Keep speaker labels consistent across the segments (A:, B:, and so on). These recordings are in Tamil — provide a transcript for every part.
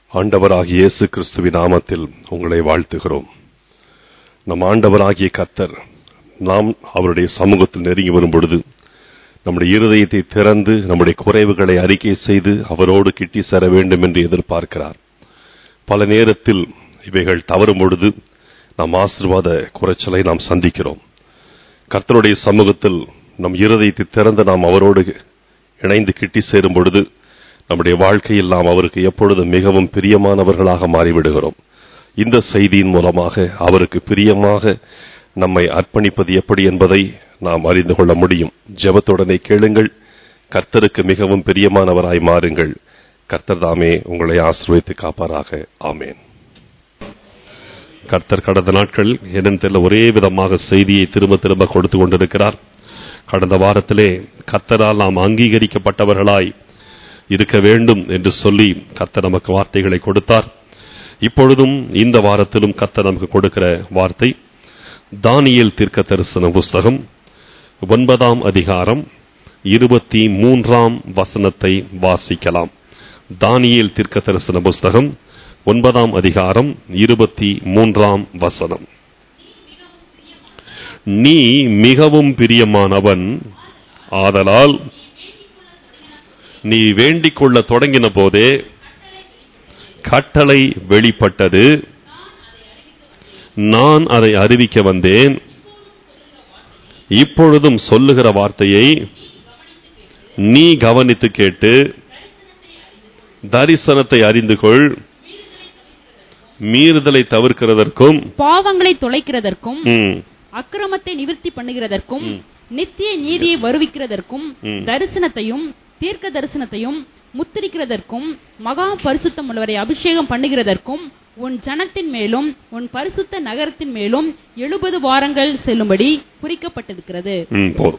A: ஆண்டவராகிய இயேசு கிறிஸ்துவின் நாமத்தில் உங்களை வாழ்த்துகிறோம் நம் ஆண்டவராகிய கர்த்தர் நாம் அவருடைய சமூகத்தில் நெருங்கி வரும் பொழுது நம்முடைய இருதயத்தை திறந்து நம்முடைய குறைவுகளை அறிக்கை செய்து அவரோடு கிட்டி சேர வேண்டும் என்று எதிர்பார்க்கிறார் பல நேரத்தில் இவைகள் தவறும் பொழுது நாம் ஆசீர்வாத குறைச்சலை நாம் சந்திக்கிறோம் கர்த்தருடைய சமூகத்தில் நம் இருதயத்தை திறந்து நாம் அவரோடு இணைந்து கிட்டி சேரும் பொழுது நம்முடைய வாழ்க்கையில் நாம் அவருக்கு எப்பொழுதும் மிகவும் பிரியமானவர்களாக மாறிவிடுகிறோம் இந்த செய்தியின் மூலமாக அவருக்கு பிரியமாக நம்மை அர்ப்பணிப்பது எப்படி என்பதை நாம் அறிந்து கொள்ள முடியும் ஜெபத்துடனே கேளுங்கள் கர்த்தருக்கு மிகவும் பிரியமானவராய் மாறுங்கள் கர்த்தர் தாமே உங்களை ஆசீர்வதித்து காப்பாராக ஆமேன் கர்த்தர் கடந்த நாட்கள் என்னன்னு தெரியல ஒரே விதமாக செய்தியை திரும்ப திரும்ப கொடுத்து கொண்டிருக்கிறார் கடந்த வாரத்திலே கர்த்தரால் நாம் அங்கீகரிக்கப்பட்டவர்களாய் இருக்க வேண்டும் என்று சொல்லி கர்த்தர் நமக்கு வார்த்தைகளை கொடுத்தார் இப்பொழுதும் இந்த வாரத்திலும் கர்த்தர் நமக்கு கொடுக்கிற வார்த்தை தானியேல் தீர்க்க தரிசன புஸ்தகம் ஒன்பதாம் அதிகாரம் இருபத்தி மூன்றாம் வசனத்தை வாசிக்கலாம் தானியேல் தீர்க்க தரிசன புஸ்தகம் ஒன்பதாம் அதிகாரம் இருபத்தி மூன்றாம் வசனம் நீ மிகவும் பிரியமானவன் ஆதலால் நீ வேண்டிக் கொள்ள தொடங்கின போதே கட்டளை வெளிப்பட்டது நான் அதை அறிவிக்க வந்தேன் இப்பொழுதும் சொல்லுகிற வார்த்தையை நீ கவனித்து கேட்டு தரிசனத்தை அறிந்து கொள் மீறுதலை தவிர்க்கிறதற்கும்
B: பாவங்களை தொலைக்கிறதற்கும்
A: ம்,
B: அக்கிரமத்தை நிவர்த்தி பண்ணுகிறதற்கும் நித்திய நீதியை வருவிக்கிறதற்கும்
A: ம்.
B: தரிசனத்தையும் தீர்க்க தரிசனத்தையும் முத்திரிக்கிறதற்கும் மகா பரிசுத்தம் உள்ளவரை அபிஷேகம் பண்ணுகிறதற்கும் உன் ஜனத்தின் மேலும் உன் பரிசுத்த நகரத்தின் மேலும் எழுபது வாரங்கள் செல்லும்படி குறிக்கப்பட்டிருக்கிறது
A: ம், போதும்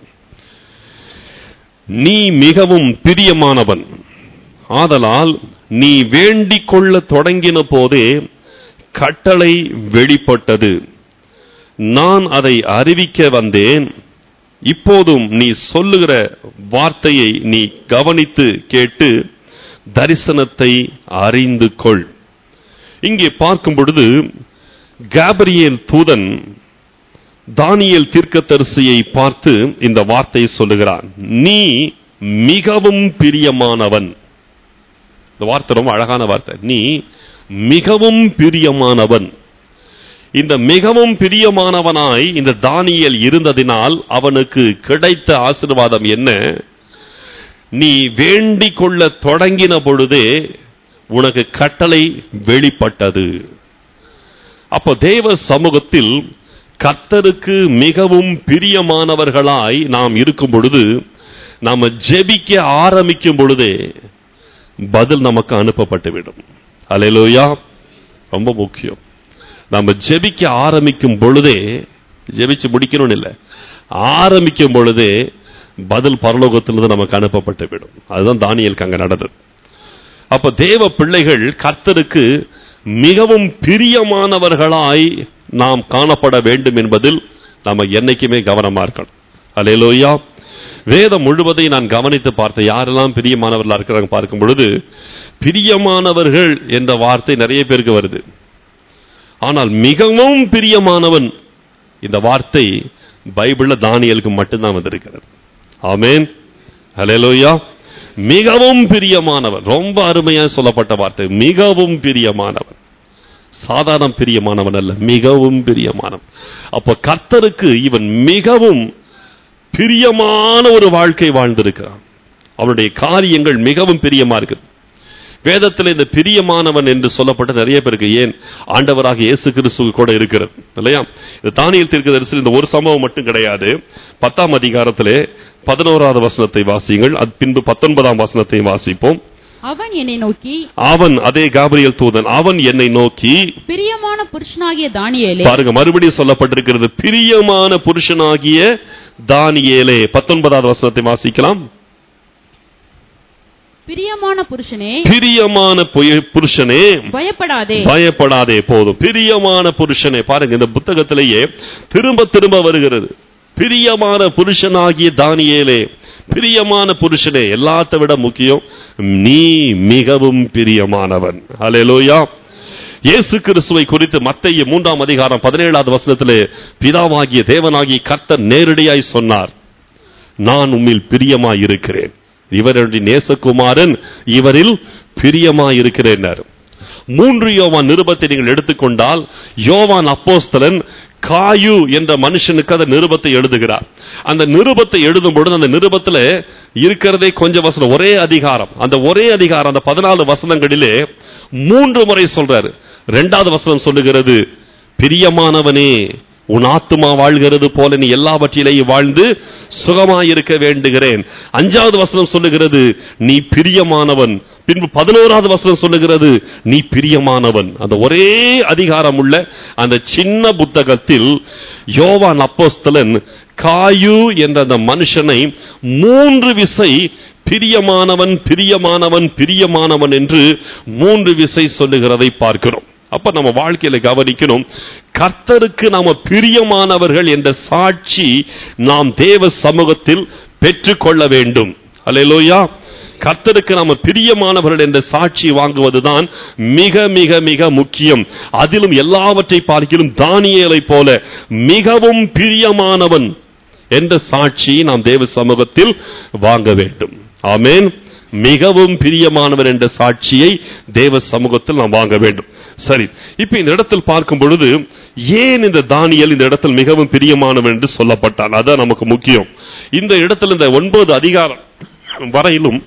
A: நீ மிகவும் பிரியமானவன் ஆதலால் நீ வேண்டிக் கொள்ள தொடங்கின போதே கட்டளை வெளிப்பட்டது நான் அதை அறிவிக்க வந்தேன் இப்போதும் நீ சொல்லுகிற வார்த்தையை நீ கவனித்து கேட்டு தரிசனத்தை அறிந்து கொள் இங்கே பார்க்கும் பொழுது காபிரியேல் தூதன் தானியேல் தீர்க்கதரிசியை பார்த்து இந்த வார்த்தையை சொல்லுகிறான் நீ மிகவும் பிரியமானவன் இந்த வார்த்தை ரொம்ப அழகான வார்த்தை நீ மிகவும் பிரியமானவன் இந்த மிகவும் பிரியமானவனாய் இந்த தானியேல் இருந்ததினால் அவனுக்கு கிடைத்த ஆசீர்வாதம் என்ன நீ வேண்டிக் கொள்ள தொடங்கின பொழுதே உனக்கு கட்டளை வெளிப்பட்டது அப்போ தேவ சமூகத்தில் கர்த்தருக்கு மிகவும் பிரியமானவர்களாய் நாம் இருக்கும் பொழுது நாம ஜெபிக்க ஆரம்பிக்கும் பொழுதே பதில் நமக்கு அனுப்பப்பட்டுவிடும் அல்லேலூயா ரொம்ப முக்கியம் நம்ம ஜெபிக்க ஆரம்பிக்கும் பொழுதே ஜெபிச்சு முடிக்கணும்னு இல்லை ஆரம்பிக்கும் பொழுதே பதில் பரலோகத்திலிருந்து நமக்கு அனுப்பப்பட்டு விடும் அதுதான் தானியலுக்கு அங்க நடந்தது அப்ப தேவ பிள்ளைகள் கர்த்தருக்கு மிகவும் பிரியமானவர்களாய் நாம் காணப்பட வேண்டும் என்பதில் நம்ம என்னைக்குமே கவனமா இருக்கணும் அல்லேலூயா வேதம் முழுவதையும் நான் கவனித்து பார்த்தேன் யாரெல்லாம் பிரியமானவர்களா இருக்கிறாங்க பார்க்கும் பொழுது பிரியமானவர்கள் என்ற வார்த்தை நிறைய பேருக்கு வருது ஆனால் மிகவும் பிரியமானவன் இந்த வார்த்தை பைபிள்ல தானியலுக்கு மட்டும்தான் வந்திருக்கிறது ஆமேன் ஹalleluya மிகவும் பிரியமானவன் ரொம்ப அருமையா சொல்லப்பட்ட வார்த்தை மிகவும் பிரியமானவன் சாதாரண பிரியமானவன் அல்ல மிகவும் பிரியமானவன் அப்ப கர்த்தருக்கு இவன் மிகவும் பிரியமான ஒரு வாழ்க்கை வாழ்ந்திருக்கிறான் அவனுடைய காரியங்கள் மிகவும் பிரியமா இருக்குது வேதத்தில் இந்த பிரியமானவன் என்று சொல்லப்பட்ட நிறைய பேருக்கு ஏன் ஆண்டவராக இயேசு கிறிஸ்து கூட இருக்கிறது இல்லையா இந்த தானியல் தீர்க்கதரிசி இந்த ஒரு சம்பவம் மட்டும் கிடையாது பத்தாம் அதிகாரத்திலே பதினோராவது வசனத்தை வாசியுங்கள் அது பின்பு பத்தொன்பதாம் வசனத்தை வாசிப்போம்
B: அவன் என்னை நோக்கி
A: அவன் அதே காபிரியல் தூதன் அவன் என்னை நோக்கி
B: பிரியமான புருஷனாகிய தானியேலே
A: பாருங்க மறுபடியும் சொல்லப்பட்டிருக்கிறது பிரியமான புருஷனாகிய தானியேலே பத்தொன்பதாவது வசனத்தை வாசிக்கலாம்
B: பிரியமான புருஷனே
A: பிரியமான புய- புருஷனே
B: பயப்படாதே
A: பயப்படாதே போதும் பிரியமான புருஷனே பாருங்க இந்த புத்தகத்திலேயே திரும்ப திரும்ப வருகிறது பிரியமான புருஷனாகிய தானியேலே பிரியமான புருஷனே எல்லாத்த விட முக்கியம் நீ மிகவும் பிரியமானவன் ஹalleluya இயேசு கிறிஸ்துவை குறித்து மத்தேயு மூன்றாம் அதிகாரம் பதினேழாவது வசனத்திலே பிதாவாகிய தேவனாகிய கர்த்தர் நேரடியாய் சொன்னார் நான் உம்மில் பிரியமாய் இருக்கிறேன் இவருடைய நேசகுமாரன் இவரில் பிரியமாய் இருக்கிறேன் மூன்று யோவான் நிருபத்தை நீங்கள் எடுத்துக்கொண்டால் யோவான் அப்போஸ்தலன் காயு என்ற மனுஷனுக்கு அந்த நிருபத்தை எழுதுகிறார் அந்த நிருபத்தை எழுதும் பொழுது அந்த நிருபத்துல இருக்கிறதே கொஞ்சம் வசனம் ஒரே அதிகாரம் அந்த ஒரே அதிகாரம் அந்த பதினாலு வசனங்களிலே மூன்று முறை சொல்றாரு ரெண்டாவது வசனம் சொல்லுகிறது பிரியமானவனே உன் ஆத்துமா வாழ்கிறது போல நீ எல்லாவற்றிலேயும் வாழ்ந்து சுகமாயிருக்க வேண்டுகிறேன் அஞ்சாவது வசனம் சொல்லுகிறது நீ பிரியமானவன் பின்பு பதினோராவது வசனம் சொல்லுகிறது நீ பிரியமானவன் அந்த ஒரே அதிகாரம் உள்ள அந்த சின்ன புத்தகத்தில் யோவான் அப்போஸ்தலன் காயு என்ற அந்த மனுஷனை மூன்று விசை பிரியமானவன் பிரியமானவன் பிரியமானவன் என்று மூன்று விசை சொல்லுகிறதை பார்க்கிறோம் அப்ப நம்ம வாழ்க்கையில கவனிக்கணும் கர்த்தருக்கு நாம பிரியமானவர்கள் என்ற சாட்சி நாம் தேவ சமூகத்தில் பெற்றுக்கொள்ள வேண்டும் அல்லேலூயா கர்த்தருக்கு நாம பிரியமானவர்கள் என்ற சாட்சி வாங்குவதுதான் மிக மிக மிக முக்கியம் அதிலும் எல்லாவற்றை பார்க்கிலும் தானியேலை போல மிகவும் பிரியமானவன் என்ற சாட்சி நாம் தேவ சமூகத்தில் வாங்க வேண்டும் ஆமென் மிகவும் பிரியமானவர் என்ற சாட்சியை தேவ சமூகத்தில் நாம் வாங்க வேண்டும் சரி இப்ப இந்த இடத்தில் பார்க்கும் பொழுது ஏன் இந்த தானியல் இந்த இடத்தில் மிகவும் பிரியமானவன் என்று சொல்லப்பட்டான் அதான் நமக்கு முக்கியம் இந்த இடத்தில் இந்த ஒன்பது அதிகாரம் வரையிலும்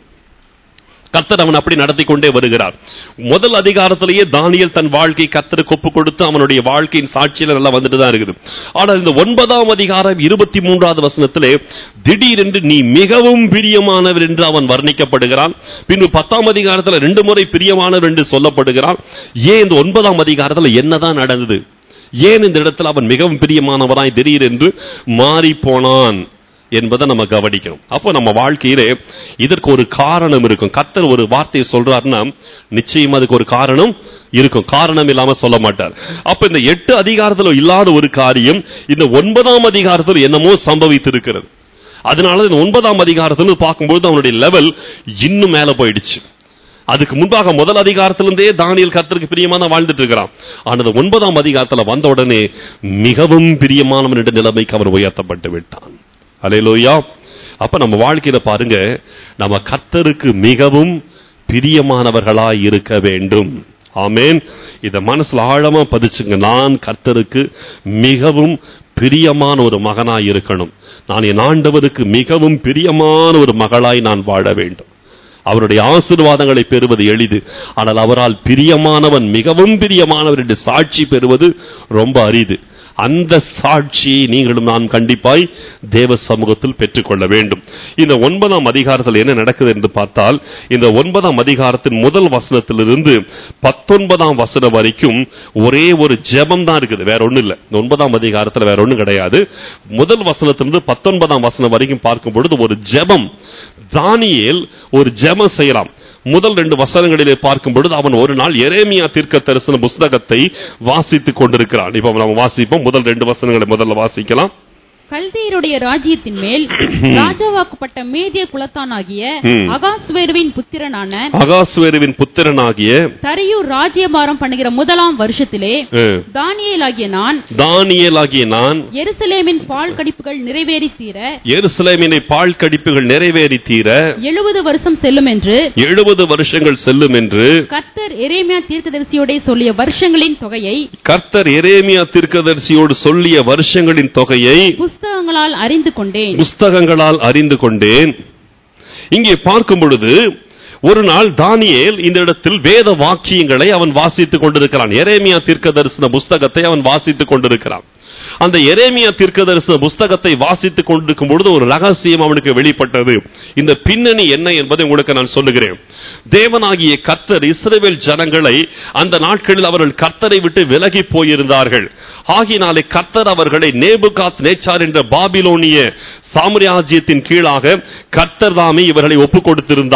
A: கர்த்தர் அவன் அப்படி நடத்தி கொண்டே வருகிறார் முதல் அதிகாரத்திலேயே தானியல் தன் வாழ்க்கை கர்த்தருக்கு ஒப்பு கொடுத்து அவனுடைய வாழ்க்கையின் சாட்சியில நல்லா வந்துட்டு தான் இருக்குது ஆனால் இந்த ஒன்பதாம் அதிகாரம் இருபத்தி மூன்றாவது வசனத்திலே திடீரென்று நீ மிகவும் பிரியமானவர் என்று அவன் வர்ணிக்கப்படுகிறான் பின்பு பத்தாம் அதிகாரத்தில் ரெண்டு முறை பிரியமானவர் என்று சொல்லப்படுகிறான் ஏன் இந்த ஒன்பதாம் அதிகாரத்தில் என்னதான் நடந்தது ஏன் இந்த இடத்துல அவன் மிகவும் பிரியமானவராய் திடீரென்று மாறி போனான் என்பதை நம்ம கவனிக்கணும் அப்போ நம்ம வாழ்க்கையிலே இதற்கு ஒரு காரணம் இருக்கும் கத்தர் ஒரு வார்த்தையை சொல்றாருன்னா நிச்சயமா அதுக்கு ஒரு காரணம் இருக்கும் காரணம் இல்லாம சொல்ல மாட்டார் அப்ப இந்த எட்டு அதிகாரத்துல இல்லாத ஒரு காரியம் இந்த ஒன்பதாம் அதிகாரத்தில் என்னமோ சம்பவித்திருக்கிறது அதனால இந்த ஒன்பதாம் அதிகாரத்துல பார்க்கும்போது அவனுடைய லெவல் இன்னும் மேல போயிடுச்சு அதுக்கு முன்பாக முதல் அதிகாரத்திலிருந்தே தானியல் கர்த்தருக்கு பிரியமா தான் வாழ்ந்துட்டு இருக்கிறான் ஆனா இந்த ஒன்பதாம் அதிகாரத்துல வந்த உடனே மிகவும் பிரியமானவன் என்ற நிலைமைக்கு அவன் உயர்த்தப்பட்டு விட்டான் அலையிலோயா அப்ப நம்ம வாழ்க்கையில பாருங்க நம்ம கர்த்தருக்கு மிகவும் பிரியமானவர்களாய் இருக்க வேண்டும் ஆமேன் இத மனசுல ஆழமா பதிச்சுங்க நான் கர்த்தருக்கு மிகவும் பிரியமான ஒரு மகனாய் இருக்கணும் நான் என் ஆண்டவருக்கு மிகவும் பிரியமான ஒரு மகளாய் நான் வாழ வேண்டும் அவருடைய ஆசீர்வாதங்களை பெறுவது எளிது ஆனால் அவரால் பிரியமானவன் மிகவும் பிரியமானவர் என்று சாட்சி பெறுவது ரொம்ப அரிது அந்த சாட்சியை நீங்களும் நான் கண்டிப்பாய் தேவ சமூகத்தில் பெற்றுக்கொள்ள வேண்டும் இந்த ஒன்பதாம் அதிகாரத்தில் என்ன நடக்குது என்று பார்த்தால் இந்த ஒன்பதாம் அதிகாரத்தின் முதல் வசனத்திலிருந்து பத்தொன்பதாம் வசனம் வரைக்கும் ஒரே ஒரு ஜெபம் தான் இருக்குது வேற ஒண்ணும் இல்லை இந்த ஒன்பதாம் அதிகாரத்தில் வேற ஒண்ணும் கிடையாது முதல் வசனத்திலிருந்து பத்தொன்பதாம் வசனம் வரைக்கும் பார்க்கும் பொழுது ஒரு ஜெபம் தானியேல் ஒரு ஜெபம் செய்யலாம் முதல் ரெண்டு வசனங்களிலே பார்க்கும் பொழுது அவன் ஒரு நாள் எரேமியா தீர்க்க தரிசன புஸ்தகத்தை வாசித்துக் கொண்டிருக்கிறான் இப்ப நம்ம வாசிப்போம் முதல் ரெண்டு வசனங்களை முதல்ல வாசிக்கலாம்
B: கல்தேயருடைய ராஜ்யத்தின் மேல் ராஜாவாக்கப்பட்ட மேதிய குலத்தானாகிய
A: ம்.
B: அகாஸ்வேருவின் புத்திரனான
A: அகாசுவேருவின் புத்திரனாகிய
B: தரியூர் ராஜ்யபாரம் பண்ணுகிற முதலாம் வருஷத்திலே
A: அஹ்,
B: தானியேலாகிய நான்
A: தானியேலாகிய நான்
B: எருசலேமின் பால் கடிப்புகள் நிறைவேறி தீர
A: எருசலேமினை பால் கடிப்புகள் நிறைவேறி தீர
B: எழுபது வருஷம் செல்லும் என்று
A: எழுபது வருஷங்கள் செல்லும் என்று
B: கர்த்தர் எரேமியா தீர்க்கதரிசியோடே சொல்லிய வருஷங்களின் தொகையை
A: கர்த்தர் எரேமியா தீர்க்கதரிசியோடு சொல்லிய வருஷங்களின் தொகையை
B: புஸ்தகங்களால் அறிந்து கொண்டேன்
A: புஸ்தகங்களால் அறிந்து கொண்டேன் இங்கே பார்க்கும் பொழுது ஒரு நாள் தானியேல் இந்த இடத்தில் வேத வாக்கியங்களை அவன் வாசித்துக் கொண்டிருக்கிறான் எரேமியா தீர்க்க தரிசன புஸ்தகத்தை அவன் வாசித்துக் கொண்டிருக்கிறான் அந்த எரேமியா தீர்க்க தரிசன புஸ்தகத்தை வாசித்துக் கொண்டிருக்கும் பொழுது ஒரு ரகசியம் அவனுக்கு வெளிப்பட்டது இந்த பின்னணி என்ன என்பதை உங்களுக்கு நான் சொல்லுகிறேன் தேவனாகிய கர்த்தர் இஸ்ரவேல் ஜனங்களை அந்த நாட்களில் அவர்கள் கர்த்தரை விட்டு விலகி போயிருந்தார்கள் ஆகினாலே கர்த்தர் அவர்களை நேபுகாத் நேச்சார் என்ற பாபிலோனிய சாம்ராஜ்யத்தின் கீழாக கர்த்தர் தாமே இவர்களை ஒப்புக் கொடுத்திருந்தார்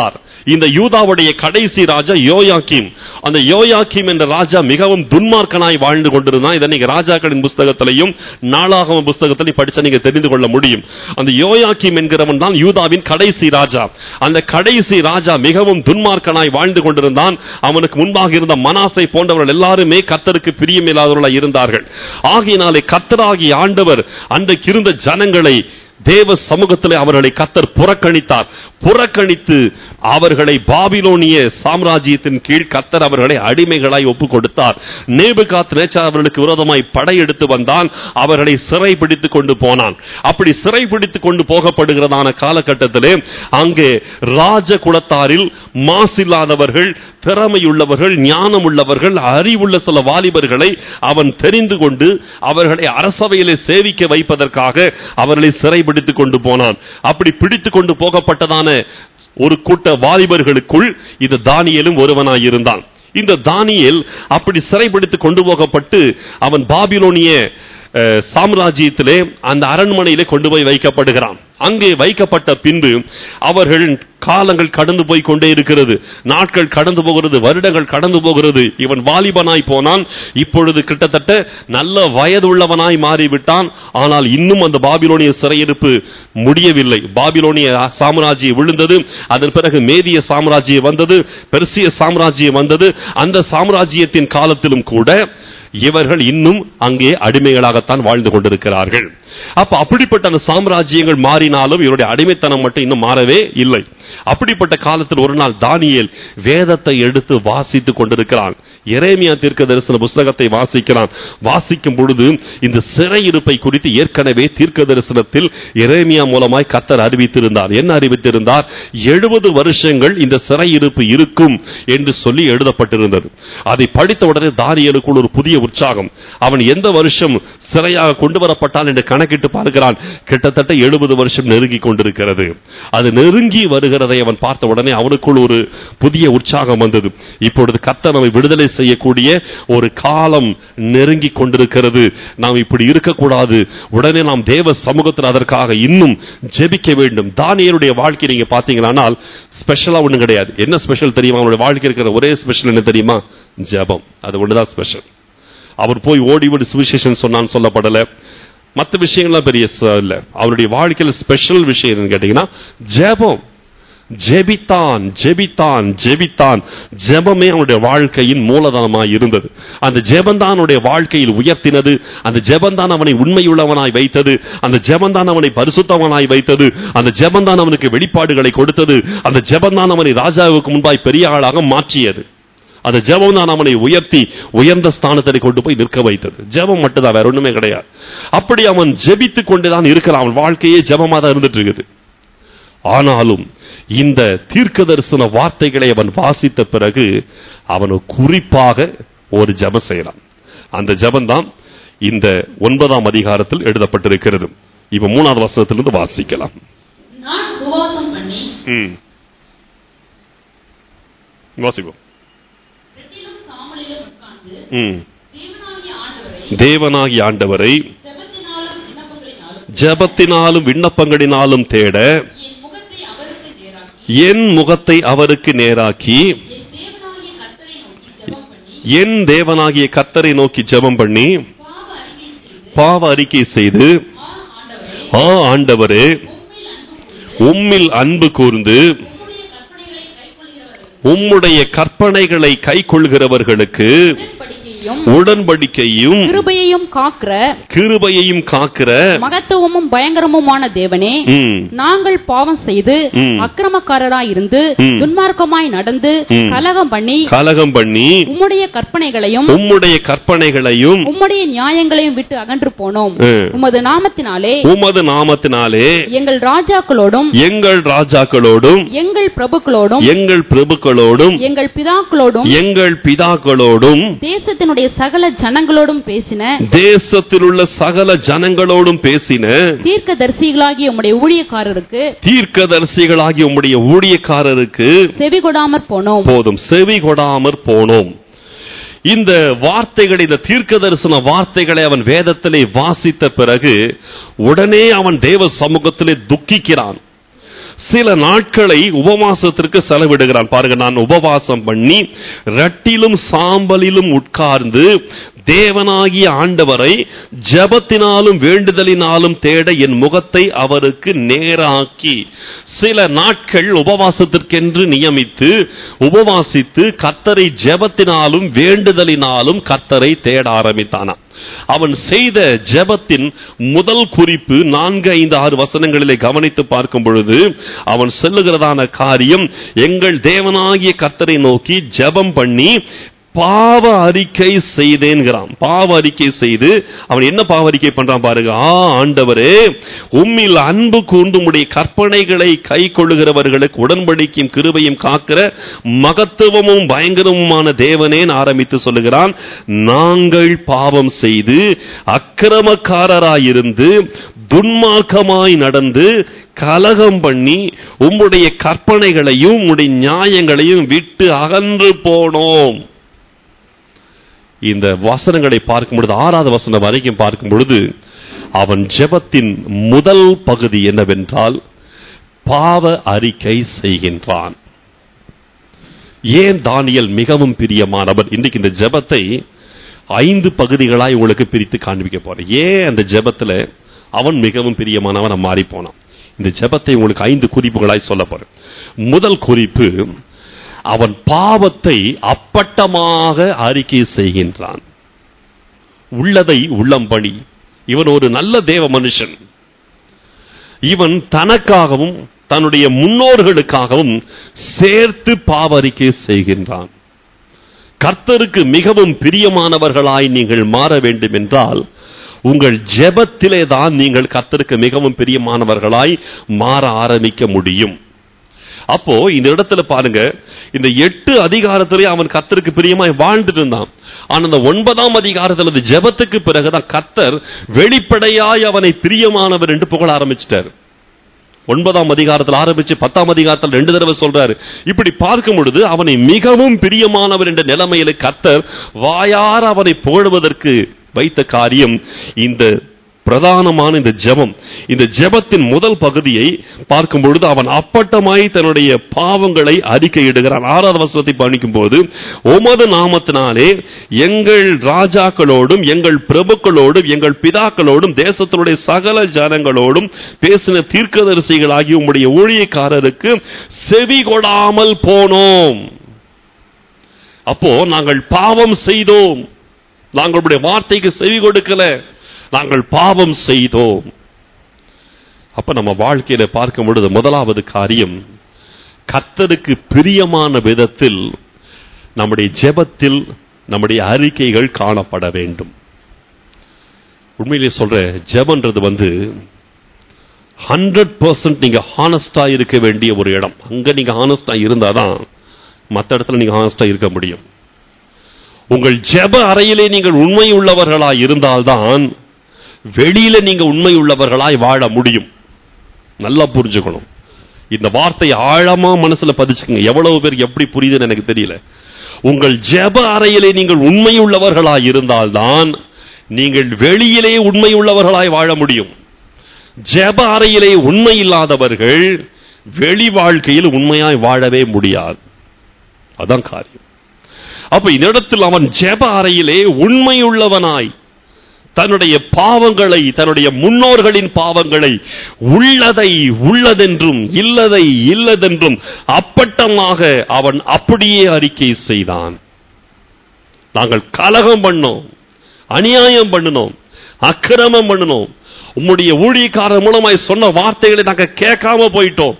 A: இந்த யூதாவுடைய கடைசி ராஜா யோயாக்கீம் அந்த யோயாக்கீம் என்ற ராஜா மிகவும் துன்மார்க்கனாய் வாழ்ந்து கொண்டிருந்தான் இதை நீங்க ராஜாக்களின் புஸ்தகத்திலையும் நாளாகம புஸ்தகத்திலையும் படிச்சா நீங்க தெரிந்து கொள்ள முடியும் அந்த யோயாக்கீம் என்கிறவன் தான் யூதாவின் கடைசி ராஜா அந்த கடைசி ராஜா மிகவும் துன்மார்க்கனாய் வாழ்ந்து கொண்டிருந்தான் அவனுக்கு முன்பாக இருந்த மனாசை போன்றவர்கள் எல்லாருமே கத்தருக்கு பிரியமில்லாதவர்களாய் இருந்தார்கள் ஆகையினாலே கத்தராகி ஆண்டவர் அன்றைக்கு இருந்த ஜனங்களை தேவ சமூகத்திலே அவர்களை கத்தர் புறக்கணித்தார் புறக்கணித்து அவர்களை பாபிலோனிய சாம்ராஜ்யத்தின் கீழ் கத்தர் அவர்களை அடிமைகளாய் ஒப்பு கொடுத்தார் நேபுகாத் நேச்சார் அவர்களுக்கு விரோதமாய் படையெடுத்து வந்தான் அவர்களை சிறை பிடித்து கொண்டு போனான் அப்படி சிறை பிடித்து கொண்டு போகப்படுகிறதான காலகட்டத்திலே அங்கே ராஜ குலத்தாரில் மாசில்லாதவர்கள் திறமையுள்ளவர்கள் ஞானம் உள்ளவர்கள் அறிவுள்ள சில வாலிபர்களை அவன் தெரிந்து கொண்டு அவர்களை அரசவையிலே சேவிக்க வைப்பதற்காக அவர்களை சிறைபிடித்துக் கொண்டு போனான் அப்படி பிடித்து கொண்டு போகப்பட்டதான ஒரு கூட்ட வாலிபர்களுக்குள் இந்த தானியலும் ஒருவனாயிருந்தான் இந்த தானியேல் அப்படி சிறைபிடித்து கொண்டு போகப்பட்டு அவன் பாபிலோனிய அஹ், சாம்ராஜ்யத்திலே அந்த அரண்மனையிலே கொண்டு போய் வைக்கப்படுகிறான் அங்கே வைக்கப்பட்ட பின்பு அவர்கள் காலங்கள் கடந்து போய் கொண்டே இருக்கிறது நாட்கள் கடந்து போகிறது வருடங்கள் கடந்து போகிறது இவன் வாலிபனாய் போனான் இப்பொழுது கிட்டத்தட்ட நல்ல வயதுள்ளவனாய் மாறிவிட்டான் ஆனால் இன்னும் அந்த பாபிலோனிய சிறையிருப்பு முடியவில்லை பாபிலோனிய சாம்ராஜ்யம் விழுந்தது அதன் பிறகு மேதிய சாம்ராஜ்யம் வந்தது பெர்சிய சாம்ராஜ்யம் வந்தது அந்த சாம்ராஜ்யத்தின் காலத்திலும் கூட இவர்கள் இன்னும் அங்கே அடிமைகளாகத்தான் வாழ்ந்து கொண்டிருக்கிறார்கள் அப்ப அப்படிப்பட்ட அந்த சாம்ராஜ்யங்கள் மாறினாலும் இவருடைய அடிமைத்தனம் மட்டும் இன்னும் மாறவே இல்லை அப்படிப்பட்ட காலத்தில் ஒரு நாள் தானியேல் வேதத்தை எடுத்து வாசித்துக் கொண்டிருக்கிறான் எரேமியா தீர்க்க தரிசன புஸ்தகத்தை வாசிக்கிறான் வாசிக்கும் பொழுது இந்த சிறையிருப்பை குறித்து ஏற்கனவே தீர்க்க தரிசனத்தில் எரேமியா மூலமாய் கத்தர் அறிவித்திருந்தார் என்ன அறிவித்திருந்தார் எழுபது வருஷங்கள் இந்த சிறையிருப்பு இருக்கும் என்று சொல்லி எழுதப்பட்டிருந்தது அதை படித்த உடனே தானியலுக்குள் ஒரு புதிய உற்சாகம் அவன் எந்த வருஷம் சிறையாக கொண்டு வரப்பட்டான் என்று கணக்கிட்டு பார்க்கிறான் கிட்டத்தட்ட எழுபது வருஷம் நெருங்கி கொண்டிருக்கிறது அது நெருங்கி வருகிறதை அவன் பார்த்த உடனே அவனுக்குள் ஒரு புதிய உற்சாகம் வந்தது இப்பொழுது கர்த்தர் நம்மை விடுதலை செய்யக்கூடிய ஒரு காலம் நெருங்கி கொண்டிருக்கிறது நாம் இப்படி இருக்கக்கூடாது உடனே நாம் தேவ சமூகத்தில் அதற்காக இன்னும் ஜெபிக்க வேண்டும் தானியருடைய வாழ்க்கை நீங்க பாத்தீங்களானால் ஸ்பெஷலா ஒண்ணும் கிடையாது என்ன ஸ்பெஷல் தெரியுமா அவனுடைய வாழ்க்கை இருக்கிற ஒரே ஸ்பெஷல் என்ன தெரியுமா ஜெபம் அது ஒண்ணுதான் ஸ்பெஷல் அவர் போய் ஓடி ஓடி சுவிசேஷன் சொன்னான்னு சொல்லப்படல மற்ற விஷயங்கள்லாம் பெரிய ச- இல்ல அவருடைய வாழ்க்கையில் ஸ்பெஷல் விஷயம் என்னன்னு கேட்டீங்கன்னா ஜெபம் ஜெபித்தான் ஜெபித்தான் ஜெபித்தான் ஜெபமே அவனுடைய வாழ்க்கையின் மூலதனமாய் இருந்தது அந்த ஜெபந்தான் அவனுடைய வாழ்க்கையில் உயர்த்தினது அந்த ஜெபந்தான் அவனை உண்மையுள்ளவனாய் வைத்தது அந்த ஜெபந்தான் அவனை பரிசுத்தவனாய் வைத்தது அந்த ஜெபந்தான் அவனுக்கு வெளிப்பாடுகளை கொடுத்தது அந்த ஜெபந்தான் அவனை ராஜாவுக்கு முன்பாய் பெரிய ஆளாக மாற்றியது அந்த ஜெபம் தான் அவனை உயர்த்தி உயர்ந்த ஸ்தானத்தை கொண்டு போய் நிற்க வைத்தது ஜெபம் மட்டும்தான் வேற ஒண்ணுமே கிடையாது அப்படி அவன் ஜெபித்துக் கொண்டுதான் இருக்கிறான் அவன் வாழ்க்கையே ஜெபமா தான் இருந்துட்டு இருக்குது ஆனாலும் இந்த தீர்க்க தரிசன வார்த்தைகளை அவன் வாசித்த பிறகு அவன் குறிப்பாக ஒரு ஜெபம் செய்யலாம் அந்த ஜெபம் தான் இந்த ஒன்பதாம் அதிகாரத்தில் எழுதப்பட்டிருக்கிறது இப்ப மூணாவது வசனத்திலிருந்து வாசிக்கலாம்
B: நான் உபவாசம் பண்ணி
A: ம். வாசிப்போம்
B: ரெட்டிலும் சாமலிலும் உட்கார்ந்து
A: ம்.
B: தேவனாகிய ஆண்டவரை
A: தேவனாகிய ஆண்டவரை
B: ஜெபத்தினாலும் விண்ணப்பங்களினாலும்
A: ஜெபத்தினாலும் விண்ணப்பங்களினாலும் தேட
B: என் முகத்தை அவருக்கு நேராக்கி
A: என் முகத்தை அவருக்கு நேராக்கி
B: என் தேவனாகிய கர்த்தரை நோக்கி ஜெபம் பண்ணி
A: என் தேவனாகிய கத்தரை நோக்கி ஜெபம் பண்ணி
B: பாவ அறிக்கை செய்து
A: பாவ அறிக்கை செய்து
B: ஆ ஆண்டவரே
A: ஆ ஆண்டவரே
B: உம்மில் அன்பு கூர்ந்து
A: உம்மில் அன்பு கூர்ந்து
B: உம்முடைய கற்பனைகளை கைக்கொள்கிறவர்களுக்கு
A: உம்முடைய கற்பனைகளை கைக்கொள்கிறவர்களுக்கு
B: உடன்படிக்கையும்
A: உடன்படிக்கையும்
B: கிருபையையும் காக்கிற
A: கிருபையையும் காக்கிற
B: மகத்துவமும் பயங்கரமுமான தேவனே
A: ம்,
B: நாங்கள் பாவம் செய்து
A: ம்.
B: அக்கிரமக்காரராய் இருந்து
A: ம்.
B: துன்மார்க்கமாய் நடந்து
A: ம்.
B: கலகம் பண்ணி
A: கலகம் பண்ணி
B: உம்முடைய கற்பனைகளையும்
A: உம்முடைய கற்பனைகளையும்
B: உம்முடைய நியாயங்களையும் விட்டு அகன்று போனோம்
A: ம்.
B: உமது நாமத்தினாலே
A: உமது நாமத்தினாலே
B: எங்கள் ராஜாக்களோடும்
A: எங்கள் ராஜாக்களோடும்
B: எங்கள் பிரபுக்களோடும்
A: எங்கள் பிரபுக்களோடும்
B: எங்கள் பிதாக்களோடும்
A: எங்கள் பிதாக்களோடும்
B: தேசத்தினுடைய சகல ஜனங்களோடும் பேசின
A: தேசத்தில் உள்ள சகல ஜனங்களோடும் பேசின
B: தீர்க்கதரிசிகளாகிய உம்முடைய ஊழியக்காரருக்கு
A: தீர்க்கதரிசிகளாகிய உம்முடைய ஊழியக்காரருக்கு
B: செவிகொடாமற் போனோம்
A: போதும் செவி கொடாமற் போனோம் இந்த வார்த்தைகளை இந்த தீர்க்க தரிசன வார்த்தைகளை அவன் வேதத்திலே வாசித்த பிறகு உடனே அவன் தேவ சமூகத்திலே துக்கிக்கிறான் சில நாட்களை உபவாசத்திற்கு செலவிடுகிறான் பாருங்க நான் உபவாசம் பண்ணி ரட்டிலும் சாம்பலிலும் உட்கார்ந்து தேவனாகிய ஆண்டவரை ஜெபத்தினாலும் வேண்டுதலினாலும் தேட என் முகத்தை அவருக்கு நேராக்கி சில நாட்கள் உபவாசத்திற்கென்று நியமித்து உபவாசித்து கர்த்தரை ஜெபத்தினாலும் வேண்டுதலினாலும் கர்த்தரை தேட ஆரம்பித்தானாம் அவன் செய்த ஜெபத்தின் முதல் குறிப்பு நான்கு ஐந்து ஆறு வசனங்களிலே கவனித்து பார்க்கும் பொழுது அவன் சொல்லுகிறதான காரியம் எங்கள் தேவனாகிய கர்த்தரை நோக்கி ஜெபம் பண்ணி பாவ அறிக்கை செய்தேன்கிறான் பாவ அறிக்கை செய்து அவன் என்ன பாவ அறிக்கை பண்றான் பாருங்க ஆ ஆண்டவரே உம்மில் அன்பு கூர்ந்து உம்முடைய கற்பனைகளை கை கொள்ளுகிறவர்களுக்கு உடன்படிக்கையும் கிருபையும் காக்கிற மகத்துவமும் பயங்கரமுமான தேவனேன் ஆரம்பித்து சொல்லுகிறான் நாங்கள் பாவம் செய்து அக்கிரமக்காரராயிருந்து துன்மார்க்கமாய் நடந்து கலகம் பண்ணி உம்முடைய கற்பனைகளையும் உம்முடைய நியாயங்களையும் விட்டு அகன்று போனோம் இந்த வசனங்களை பார்க்கும் பொழுது ஆறாவது வசனம் வரைக்கும் பார்க்கும் பொழுது அவன் ஜெபத்தின் முதல் பகுதி என்னவென்றால் பாவ அறிக்கை செய்கின்றான் ஏன் தானியல் மிகவும் பிரியமானவன் இன்னைக்கு இந்த ஜெபத்தை ஐந்து பகுதிகளாய் உங்களுக்கு பிரித்து காண்பிக்க போறேன் ஏன் அந்த ஜெபத்துல அவன் மிகவும் பிரியமானவன் மாறி போனான் இந்த ஜெபத்தை உங்களுக்கு ஐந்து குறிப்புகளாய் சொல்ல போறேன் முதல் குறிப்பு அவன் பாவத்தை அப்பட்டமாக அறிக்கை செய்கின்றான் உள்ளதை உள்ளம்படி இவன் ஒரு நல்ல தேவ மனுஷன் இவன் தனக்காகவும் தன்னுடைய முன்னோர்களுக்காகவும் சேர்த்து பாவறிக்கை செய்கின்றான் கர்த்தருக்கு மிகவும் பிரியமானவர்களாய் நீங்கள் மாற வேண்டும் என்றால் உங்கள் ஜெபத்திலே தான் நீங்கள் கர்த்தருக்கு மிகவும் பிரியமானவர்களாய் மாற ஆரம்பிக்க முடியும் அப்போ இந்த இடத்துல பாருங்க இந்த எட்டு அதிகாரத்திலே அவன் கர்த்தருக்கு பிரியமாய் வாழ்ந்துட்டு இருந்தான் ஆனா இந்த ஒன்பதாம் அதிகாரத்தில் அந்த ஜெபத்துக்கு பிறகுதான் கர்த்தர் வெளிப்படையாய் அவனை பிரியமானவர் என்று புகழ ஆரம்பிச்சிட்டார் ஒன்பதாம் அதிகாரத்தில் ஆரம்பிச்சு பத்தாம் அதிகாரத்தில் ரெண்டு தடவை சொல்றாரு இப்படி பார்க்கும் பொழுது அவனை மிகவும் பிரியமானவர் என்ற நிலைமையில கர்த்தர் வாயார அவனை புகழுவதற்கு வைத்த காரியம் இந்த பிரதானமான இந்த ஜெபம் இந்த ஜெபத்தின் முதல் பகுதியை பார்க்கும் பொழுது அவன் அப்பட்டமாய் தன்னுடைய பாவங்களை அறிக்கையிடுகிறான் ஆறாவது வசனத்தை படிக்கும் போது உமது நாமத்தினாலே எங்கள் ராஜாக்களோடும் எங்கள் பிரபுக்களோடும் எங்கள் பிதாக்களோடும் தேசத்தினுடைய சகல ஜனங்களோடும் பேசின தீர்க்கதரிசிகளாகி உம்முடைய ஊழியக்காரருக்கு செவி கொடாமல் போனோம் அப்போ நாங்கள் பாவம் செய்தோம் நாங்களுடைய வார்த்தைக்கு செவி கொடுக்கல நாங்கள் பாவம் செய்தோம் அப்ப நம்ம வாழ்க்கையில பார்க்கும் பொழுது முதலாவது காரியம் கர்த்தருக்கு பிரியமான விதத்தில் நம்முடைய ஜெபத்தில் நம்முடைய அறிக்கைகள் காணப்பட வேண்டும் உண்மையிலே சொல்ற ஜெபன்றது வந்து ஹண்ட்ரட் பர்சன்ட் நீங்க ஹானஸ்டா இருக்க வேண்டிய ஒரு இடம் அங்க நீங்க ஹானஸ்டா இருந்தாதான் மற்ற இடத்துல நீங்க ஹானஸ்டா இருக்க முடியும் உங்கள் ஜெப அறையிலே நீங்கள் உண்மை உள்ளவர்களாய் இருந்தால்தான் வெளியில நீங்க உண்மை உள்ளவர்களாய் வாழ முடியும் நல்லா புரிஞ்சுக்கணும் இந்த வார்த்தை ஆழமா மனசுல பதிச்சுக்கங்க எவ்வளவு பேர் எப்படி புரியுதுன்னு எனக்கு தெரியல உங்கள் ஜெப அறையிலே நீங்கள் உண்மை உள்ளவர்களாய் இருந்தால்தான் நீங்கள் வெளியிலே உண்மை உள்ளவர்களாய் வாழ முடியும் ஜெப அறையிலே உண்மை இல்லாதவர்கள் வெளி வாழ்க்கையில் உண்மையாய் வாழவே முடியாது அதான் காரியம் அப்ப இந்த இடத்தில் அவன் ஜெப அறையிலே உண்மையுள்ளவனாய் தன்னுடைய பாவங்களை தன்னுடைய முன்னோர்களின் பாவங்களை உள்ளதை உள்ளதென்றும் இல்லதை இல்லதென்றும் அப்பட்டமாக அவன் அப்படியே அறிக்கை செய்தான் நாங்கள் கலகம் பண்ணோம் அநியாயம் பண்ணினோம் அக்கிரமம் பண்ணினோம் உம்முடைய ஊழியக்காரர் மூலமாய் சொன்ன வார்த்தைகளை நாங்கள் கேட்காம போயிட்டோம்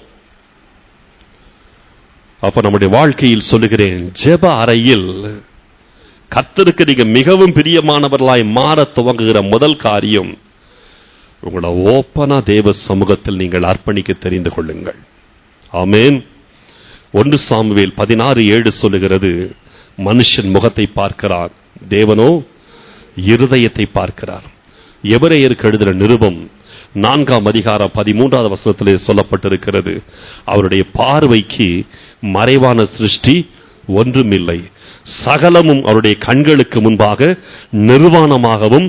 A: அப்ப நம்முடைய வாழ்க்கையில் சொல்லுகிறேன் ஜெப அறையில் கர்த்தருக்கு நீங்க மிகவும் பிரியமானவர்களாய் மாற துவங்குகிற முதல் காரியம் உங்களோட ஓப்பனா தேவ சமூகத்தில் நீங்கள் அர்ப்பணிக்க தெரிந்து கொள்ளுங்கள் ஆமேன் ஒன்று சாமுவேல் பதினாறு ஏழு சொல்லுகிறது மனுஷன் முகத்தை பார்க்கிறார் தேவனோ இருதயத்தை பார்க்கிறார் எவரையருக்கு எழுதுகிற நிருபம் நான்காம் அதிகாரம் பதிமூன்றாவது வசனத்திலே சொல்லப்பட்டிருக்கிறது அவருடைய பார்வைக்கு மறைவான சிருஷ்டி ஒன்றுமில்லை சகலமும் அவருடைய கண்களுக்கு முன்பாக நிர்வாணமாகவும்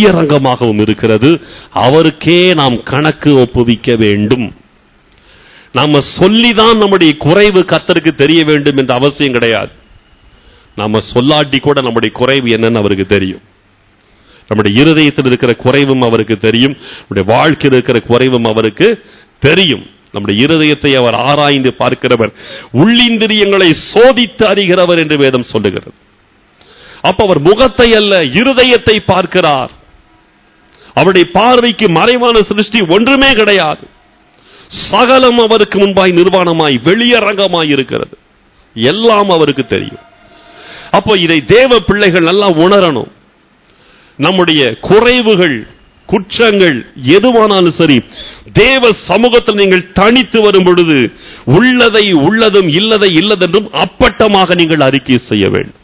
A: வெளியரங்கமாகவும் இருக்கிறது அவருக்கே நாம் கணக்கு ஒப்புவிக்க வேண்டும் நாம சொல்லிதான் நம்முடைய குறைவு கத்தருக்கு தெரிய வேண்டும் என்ற அவசியம் கிடையாது நாம சொல்லாட்டி கூட நம்முடைய குறைவு என்னன்னு அவருக்கு தெரியும் நம்முடைய இருதயத்தில் இருக்கிற குறைவும் அவருக்கு தெரியும் நம்முடைய வாழ்க்கையில் இருக்கிற குறைவும் அவருக்கு தெரியும் நம்முடைய இருதயத்தை அவர் ஆராய்ந்து பார்க்கிறவர் உள்ளிந்திரியங்களை சோதித்து அறிகிறவர் என்று வேதம் சொல்லுகிறது அப்ப அவர் முகத்தை அல்ல இருதயத்தை பார்க்கிறார் அவருடைய பார்வைக்கு மறைவான சிருஷ்டி ஒன்றுமே கிடையாது சகலம் அவருக்கு முன்பாய் நிர்வாணமாய் வெளியரங்கமாய் இருக்கிறது எல்லாம் அவருக்கு தெரியும் அப்போ இதை தேவ பிள்ளைகள் நல்லா உணரணும் நம்முடைய குறைவுகள் குற்றங்கள் எதுவானாலும் சரி தேவ சமூகத்தில் நீங்கள் தனித்து வரும் பொழுது உள்ளதை உள்ளதும் இல்லதை இல்லதென்றும் அப்பட்டமாக நீங்கள் அறிக்கை செய்ய வேண்டும்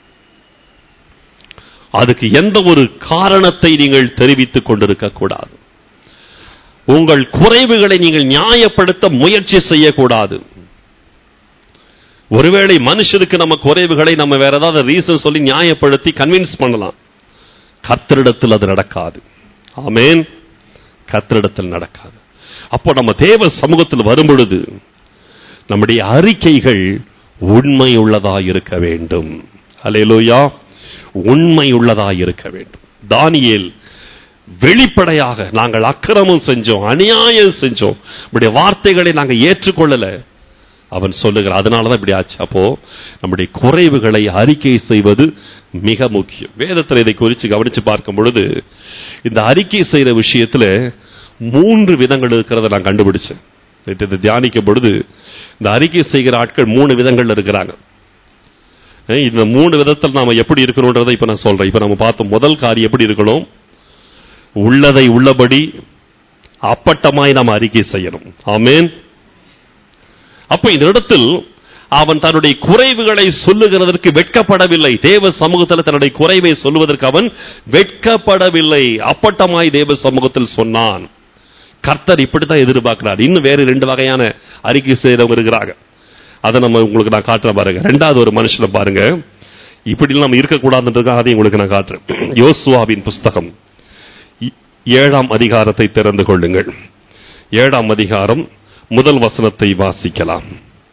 A: அதுக்கு எந்த ஒரு காரணத்தை நீங்கள் தெரிவித்துக் கொண்டிருக்க கூடாது உங்கள் குறைவுகளை நீங்கள் நியாயப்படுத்த முயற்சி செய்யக்கூடாது ஒருவேளை மனுஷருக்கு நம்ம குறைவுகளை நம்ம வேற ஏதாவது ரீசன் சொல்லி நியாயப்படுத்தி கன்வின்ஸ் பண்ணலாம் கர்த்தரிடத்தில் அது நடக்காது ஆமேன் கர்த்தரிடத்தில் நடக்காது அப்போ நம்ம தேவ சமூகத்தில் வரும் பொழுது நம்முடைய அறிக்கைகள் உண்மை உள்ளதா இருக்க வேண்டும் அலையலோயா உண்மை உள்ளதா இருக்க வேண்டும் தானியேல் வெளிப்படையாக நாங்கள் அக்கிரமம் செஞ்சோம் அநியாயம் செஞ்சோம் நம்முடைய வார்த்தைகளை நாங்கள் ஏற்றுக்கொள்ளல அவன் சொல்லுகிறான் அதனால தான் இப்படி ஆச்சு அப்போ நம்முடைய குறைவுகளை அறிக்கை செய்வது மிக முக்கியம் வேதத்தில் இதை குறித்து கவனிச்சு பார்க்கும் பொழுது இந்த அறிக்கை செய்யற விஷயத்துல மூன்று விதங்கள் இருக்கிறத நான் கண்டுபிடிச்சேன் நேற்று இதை தியானிக்கும் பொழுது இந்த அறிக்கை செய்கிற ஆட்கள் மூணு விதங்கள்ல இருக்கிறாங்க அஹ் இந்த மூணு விதத்தில் நாம எப்படி இருக்கணும்ன்றதை இப்ப நான் சொல்றேன் இப்ப நம்ம பார்த்தோம் முதல் காரியம் எப்படி இருக்கணும் உள்ளதை உள்ளபடி அப்பட்டமாய் நாம் அறிக்கை செய்யணும் ஆமேன் அப்ப இந்த இடத்தில் அவன் தன்னுடைய குறைவுகளை சொல்லுகிறதற்கு வெட்கப்படவில்லை தேவ சமூகத்தில் தன்னுடைய குறைவை சொல்லுவதற்கு அவன் வெட்கப்படவில்லை அப்பட்டமாய் தேவ சமூகத்தில் சொன்னான் கர்த்தர் இப்படித்தான் எதிர்பார்க்கிறார் இன்னும் வேறு ரெண்டு வகையான அறிக்கை செய்யறவங்க இருக்கிறாங்க அதை நம்ம உங்களுக்கு நான் காட்டுறேன் பாருங்க ரெண்டாவது ஒரு மனுஷனை பாருங்க இப்படி நம்ம இருக்கக்கூடாதுன்றதுக்காக அதையும் உங்களுக்கு நான் காட்டுறேன் யோசுவாவின் புஸ்தகம் இ- ஏழாம் அதிகாரத்தை திறந்து கொள்ளுங்கள் ஏழாம் அதிகாரம் முதல் வசனத்தை வாசிக்கலாம்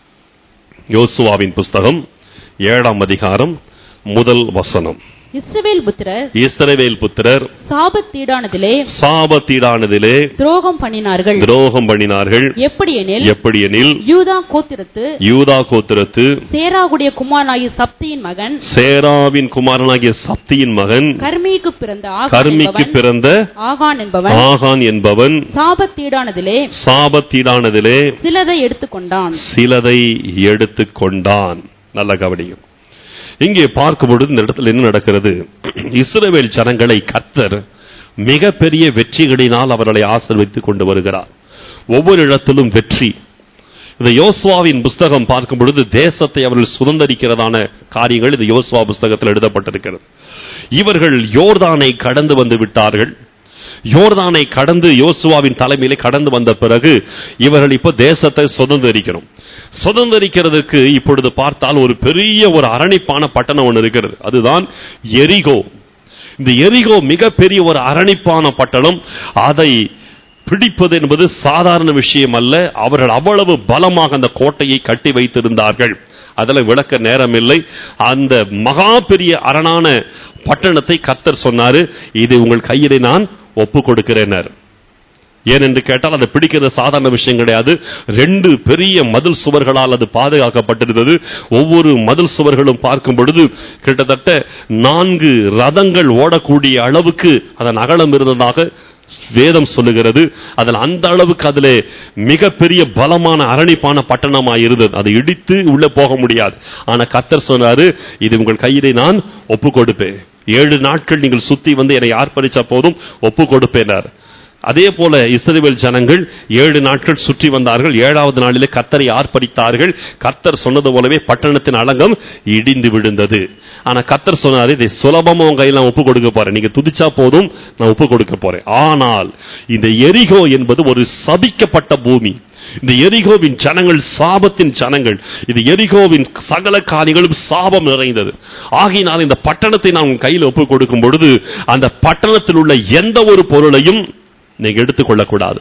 A: யோசுவாவின் புஸ்தகம் ஏழாம் அதிகாரம் முதல் வசனம்
B: இஸ்ரவேல் புத்திரர்
A: இஸ்ரவேல் புத்திரர்
B: சாபத்தீடானதிலே
A: சாபத்தீடானதிலே
B: துரோகம் பண்ணினார்கள்
A: துரோகம் பண்ணினார்கள்
B: எப்படியெனில்
A: எப்படியெனில்
B: யூதா கோத்திரத்து
A: யூதா கோத்திரத்து
B: சேராகுடைய குமாரனாகிய சப்தியின் மகன்
A: சேராவின் குமாரனாகிய சப்தியின் மகன்
B: கர்மிக்கு பிறந்த ஆகான்
A: கர்மிக்கு
B: என்பவன்
A: பிறந்த
B: ஆகான் என்பவன்
A: ஆகான் என்பவன்
B: சாபத்தீடானதிலே
A: சாபத்தீடானதிலே
B: சிலதை எடுத்துக்கொண்டான்
A: சிலதை எடுத்துக் கொண்டான் நல்ல கவனியும் இங்கே பார்க்கும் பொழுது இந்த இடத்துல என்ன நடக்கிறது இஸ்ரவேல் ஜனங்களை கர்த்தர் மிகப்பெரிய வெற்றிகளினால் அவர்களை ஆசீர்வதித்துக் கொண்டு வருகிறார் ஒவ்வொரு இடத்திலும் வெற்றி இந்த யோசுவாவின் புஸ்தகம் பார்க்கும் பொழுது தேசத்தை அவர்கள் சுதந்திரிக்கிறதான காரியங்கள் இந்த யோசுவா புஸ்தகத்தில் எழுதப்பட்டிருக்கிறது இவர்கள் யோர்தானை கடந்து வந்து விட்டார்கள் யோர்தானை கடந்து யோசுவாவின் தலைமையிலே கடந்து வந்த பிறகு இவர்கள் இப்போ தேசத்தை சுதந்திரிக்கணும் சுதந்திரிக்கிறதுக்கு இப்பொழுது பார்த்தால் ஒரு பெரிய ஒரு அரணிப்பான பட்டணம் ஒன்று இருக்கிறது அதுதான் எரிகோ இந்த எரிகோ மிகப்பெரிய ஒரு அரணிப்பான பட்டணம் அதை பிடிப்பது என்பது சாதாரண விஷயம் அல்ல அவர்கள் அவ்வளவு பலமாக அந்த கோட்டையை கட்டி வைத்திருந்தார்கள் அதில் விளக்க நேரமில்லை அந்த மகா பெரிய அரணான பட்டணத்தை கத்தர் சொன்னாரு இது உங்கள் கையிலே நான் ஒப்பு கொடுக்கிறேனர் ஏனென்று கேட்டால் அதை பிடிக்கிறது சாதாரண விஷயம் கிடையாது ரெண்டு பெரிய மதில் சுவர்களால் அது பாதுகாக்கப்பட்டிருந்தது ஒவ்வொரு மதில் சுவர்களும் பார்க்கும் பொழுது கிட்டத்தட்ட நான்கு ரதங்கள் ஓடக்கூடிய அளவுக்கு அதன் அகலம் இருந்ததாக வேதம் சொல்லுகிறது அதில் அந்த அளவுக்கு அதிலே மிகப்பெரிய பலமான அரணிப்பான பட்டணமாய் இருந்தது அதை இடித்து உள்ள போக முடியாது ஆனா கத்தர் சொன்னாரு இது உங்கள் கையிலே நான் ஒப்பு கொடுப்பேன் ஏழு நாட்கள் நீங்கள் சுத்தி வந்து என்னை ஆர்ப்பரிச்ச போதும் ஒப்பு கொடுப்பேனார் அதே போல இஸ்ரவேல் ஜனங்கள் ஏழு நாட்கள் சுற்றி வந்தார்கள் ஏழாவது நாளிலே கத்தரை ஆர்ப்பரித்தார்கள் கத்தர் சொன்னது போலவே பட்டணத்தின் அலங்கம் இடிந்து விழுந்தது ஆனா கத்தர் சொன்னாரு இதை சுலபமா உங்க கையில நான் ஒப்பு கொடுக்க போறேன் நீங்க துதிச்சா போதும் நான் ஒப்பு கொடுக்க போறேன் ஆனால் இந்த எரிகோ என்பது ஒரு சபிக்கப்பட்ட பூமி இந்த எரிகோவின் ஜனங்கள் சாபத்தின் ஜனங்கள் இது எரிகோவின் சகல காரியங்களும் சாபம் நிறைந்தது ஆகினால் இந்த பட்டணத்தை நான் உங்க கையில் ஒப்பு கொடுக்கும் பொழுது அந்த பட்டணத்தில் உள்ள எந்த ஒரு பொருளையும் நீங்க எடுத்துக்கொள்ளக்கூடாது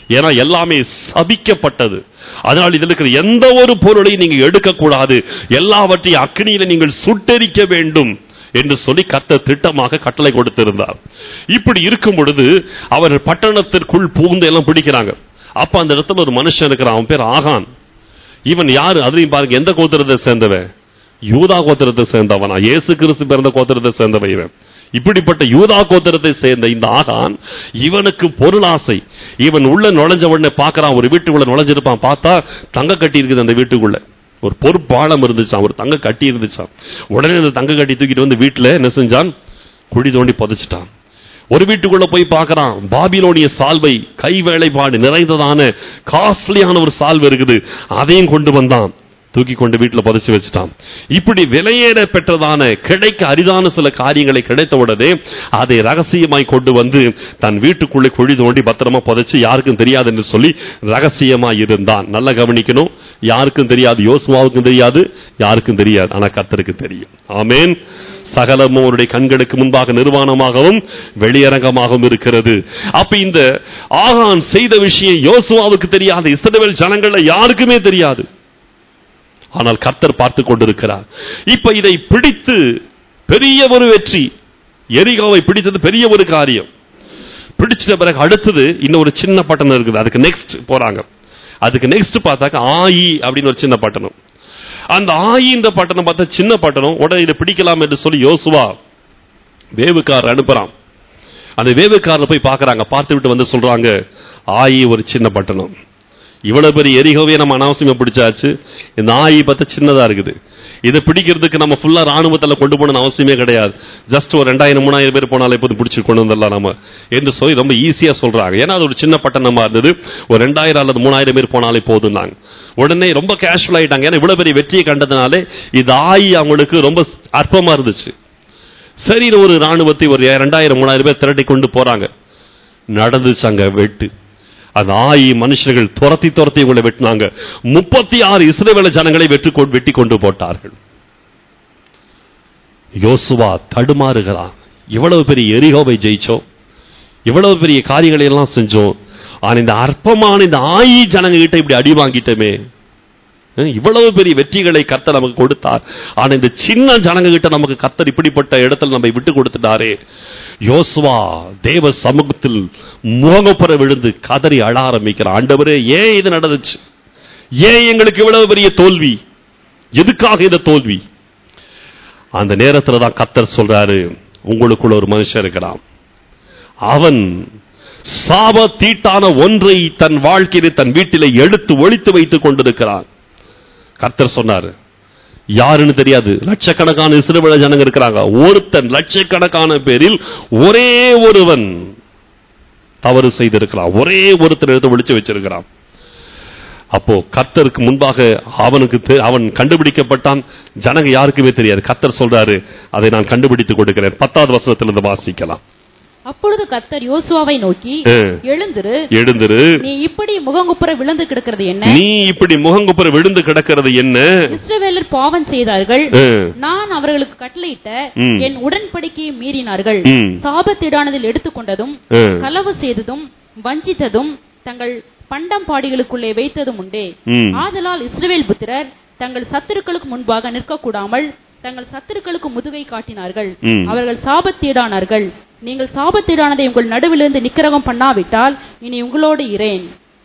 A: ஏன்னா எல்லாமே சபிக்கப்பட்டது அதனால் இதில் இருக்கிற எந்த ஒரு பொருளையும் நீங்க எடுக்கக்கூடாது எல்லாவற்றையும் அக்னியில நீங்கள் சுட்டெரிக்க வேண்டும் என்று சொல்லி கத்த திட்டமாக கட்டளை கொடுத்திருந்தார் இப்படி இருக்கும் பொழுது அவர் பட்டணத்திற்குள் புகுந்து எல்லாம் பிடிக்கிறாங்க அப்ப அந்த இடத்துல ஒரு மனுஷன் இருக்கிறான் அவன் பேர் ஆகான் இவன் யாரு அதையும் பாருங்க எந்த கோத்திரத்தை சேர்ந்தவன் யூதா கோத்திரத்தை சேர்ந்தவனா இயேசு கிறிஸ்து பிறந்த கோத்திரத்தை சேர்ந்தவன் இவன் இப்படிப்பட்ட யூதா கோத்திரத்தை சேர்ந்த இந்த ஆகான் இவனுக்கு பொருளாசை இவன் உள்ள நுழைஞ்ச உடனே பார்க்கறான் ஒரு வீட்டுக்குள்ள நுழைஞ்சிருப்பான் பார்த்தா தங்க கட்டி இருக்குது அந்த வீட்டுக்குள்ள ஒரு பொறுப்பாளம் இருந்துச்சான் ஒரு தங்க கட்டி இருந்துச்சான் உடனே அந்த தங்க கட்டி தூக்கிட்டு வந்து வீட்டுல என்ன செஞ்சான் குழி தோண்டி புதைச்சிட்டான் ஒரு வீட்டுக்குள்ள போய் பார்க்கறான் பாபிலோனிய சால்வை கை வேலைப்பாடு நிறைந்ததான காஸ்ட்லியான ஒரு சால்வை இருக்குது அதையும் கொண்டு வந்தான் தூக்கி கொண்டு வீட்டுல புதைச்சு வச்சுட்டான் இப்படி விலையேற பெற்றதான கிடைக்க அரிதான சில காரியங்களை கிடைத்த உடனே அதை ரகசியமாய் கொண்டு வந்து தன் வீட்டுக்குள்ளே குழி தோண்டி பத்திரமா புதைச்சு யாருக்கும் தெரியாது என்று சொல்லி ரகசியமா இருந்தான் நல்லா கவனிக்கணும் யாருக்கும் தெரியாது யோசுவாவுக்கும் தெரியாது யாருக்கும் தெரியாது ஆனா கர்த்தருக்கு தெரியும் ஆமென் சகலமும் அவருடைய கண்களுக்கு முன்பாக நிர்வாணமாகவும் வெளியரங்கமாகவும் இருக்கிறது அப்ப இந்த ஆகான் செய்த விஷயம் யோசுவாவுக்கு தெரியாது இஸ்ரவேல் ஜனங்கள்ல யாருக்குமே தெரியாது ஆனால் கர்த்தர் பார்த்து கொண்டிருக்கிறார் இப்ப இதை பிடித்து பெரிய ஒரு வெற்றி எரிகாவை பிடித்தது பெரிய ஒரு காரியம் பிடிச்சிட்ட பிறகு அடுத்தது இன்னொரு சின்ன பட்டணம் இருக்குது அதுக்கு நெக்ஸ்ட் போறாங்க அதுக்கு நெக்ஸ்ட் பார்த்தாக்க ஆயி அப்படின்னு ஒரு சின்ன பட்டணம் அந்த ஆயின்ற பட்டணம் பார்த்தா சின்ன பட்டணம் உடனே இதை பிடிக்கலாம் என்று சொல்லி யோசுவா வேவுக்காரர் அனுப்புறான் அந்த வேவுக்காரர் போய் பார்க்கறாங்க பார்த்து விட்டு வந்து சொல்றாங்க ஆயி ஒரு சின்ன பட்டணம் இவ்வளவு பெரிய எரிகோவே நம்ம அனாவசியமா பிடிச்சாச்சு இந்த ஆயி பார்த்தா சின்னதா இருக்குது இதை பிடிக்கிறதுக்கு நம்ம ஃபுல்லா ராணுவத்துல கொண்டு போகணும்னு அவசியமே கிடையாது ஜஸ்ட் ஒரு ரெண்டாயிரம் மூணாயிரம் பேர் போனாலே போது பிடிச்சி கொண்டு வந்துடலாம் நம்ம என்று சொல்லி ரொம்ப ஈஸியா சொல்றாங்க ஏன்னா அது ஒரு சின்ன பட்டணமா இருந்தது ஒரு ரெண்டாயிரம் அல்லது மூணாயிரம் பேர் போனாலே போதும்னாங்க உடனே ரொம்ப கேஷுவல் ஆயிட்டாங்க ஏன்னா இவ்வளவு பெரிய வெற்றியை கண்டதுனாலே இது ஆயி அவங்களுக்கு ரொம்ப அற்பமா இருந்துச்சு சரி ஒரு ராணுவத்தை ஒரு ரெண்டாயிரம் மூணாயிரம் பேர் திரட்டி கொண்டு போறாங்க நடந்துச்சு அங்க வெட்டு அந்த ஆயி மனுஷர்கள் துரத்தி துரத்தி இவங்களை வெட்டினாங்க முப்பத்தி ஆறு இஸ்ரவேல ஜனங்களை வெற்றி கொண்டு வெட்டி கொண்டு போட்டார்கள் யோசுவா தடுமாறுகிறான் இவ்வளவு பெரிய எரிகோவை ஜெயிச்சோம் இவ்வளவு பெரிய காரியங்களை எல்லாம் செஞ்சோம் ஆனா இந்த அற்பமான இந்த ஆயி ஜனங்க கிட்ட இப்படி அடி வாங்கிட்டோமே அஹ் இவ்வளவு பெரிய வெற்றிகளை கர்த்தர் நமக்கு கொடுத்தார் ஆனா இந்த சின்ன ஜனங்க கிட்ட நமக்கு கர்த்தர் இப்படிப்பட்ட இடத்துல நம்மை விட்டு கொடுத்துட்டாரே யோசுவா தேவ சமூகத்தில் முகப்புற விழுந்து கதறி அழ ஆரம்பிக்கிறான் ஆண்டவரே ஏன் இது நடந்துச்சு ஏன் எங்களுக்கு இவ்வளவு பெரிய தோல்வி எதுக்காக இந்த தோல்வி அந்த நேரத்துல தான் கத்தர் சொல்றாரு உங்களுக்குள்ள ஒரு மனுஷன் இருக்கிறான் அவன் சாப தீட்டான ஒன்றை தன் வாழ்க்கையில தன் வீட்டிலே எடுத்து ஒழித்து வைத்துக் கொண்டிருக்கிறான் கர்த்தர் சொன்னாரு யாருன்னு தெரியாது லட்சக்கணக்கான இஸ்ரவேல ஜனங்க இருக்கிறாங்க ஒருத்தன் லட்சக்கணக்கான பேரில் ஒரே ஒருவன் தவறு செய்திருக்கிறான் ஒரே ஒருத்தன் எடுத்து ஒழிச்சு வச்சிருக்கிறான் அப்போ கர்த்தருக்கு முன்பாக அவனுக்கு தெ- அவன் கண்டுபிடிக்கப்பட்டான் ஜனங்க யாருக்குமே தெரியாது கர்த்தர் சொல்றாரு அதை நான் கண்டுபிடித்துக் கொடுக்கிறேன் பத்தாவது வசனத்திலிருந்து வாசிக்கலாம்
B: அப்பொழுது கர்த்தர் யோசுவாவை நோக்கி
A: ஆ.
B: எழுந்திரு
A: எழுந்திரு
B: நீ இப்படி முகங்குப்புற விழுந்து கிடக்கிறது என்ன
A: நீ இப்படி முகங்குப்புற விழுந்து கிடக்கிறது என்ன
B: இஸ்ரவேலர் பாவம் செய்தார்கள்
A: ஆ.
B: நான் அவர்களுக்கு கட்டளையிட்ட
A: ம்.
B: என் உடன்படிக்கையை மீறினார்கள்
A: ம்.
B: சாபத்திடானதில் எடுத்துக்கொண்டதும்
A: ஆ.
B: களவு செய்ததும் வஞ்சித்ததும் தங்கள் பண்டம் பாடிகளுக்குள்ளே வைத்ததும் உண்டே
A: ம்.
B: ஆதலால் இஸ்ரவேல் புத்திரர் தங்கள் சத்துருக்களுக்கு முன்பாக நிற்கக்கூடாமல் தங்கள் சத்துருக்களுக்கு முதுகை காட்டினார்கள்
A: ம்.
B: அவர்கள் சாபத்தீடானார்கள் நீங்கள் சாபத்தீடானதை உங்கள் நடுவிலிருந்து நிக்கிரகம் பண்ணாவிட்டால் இனி உங்களோடு இரேன்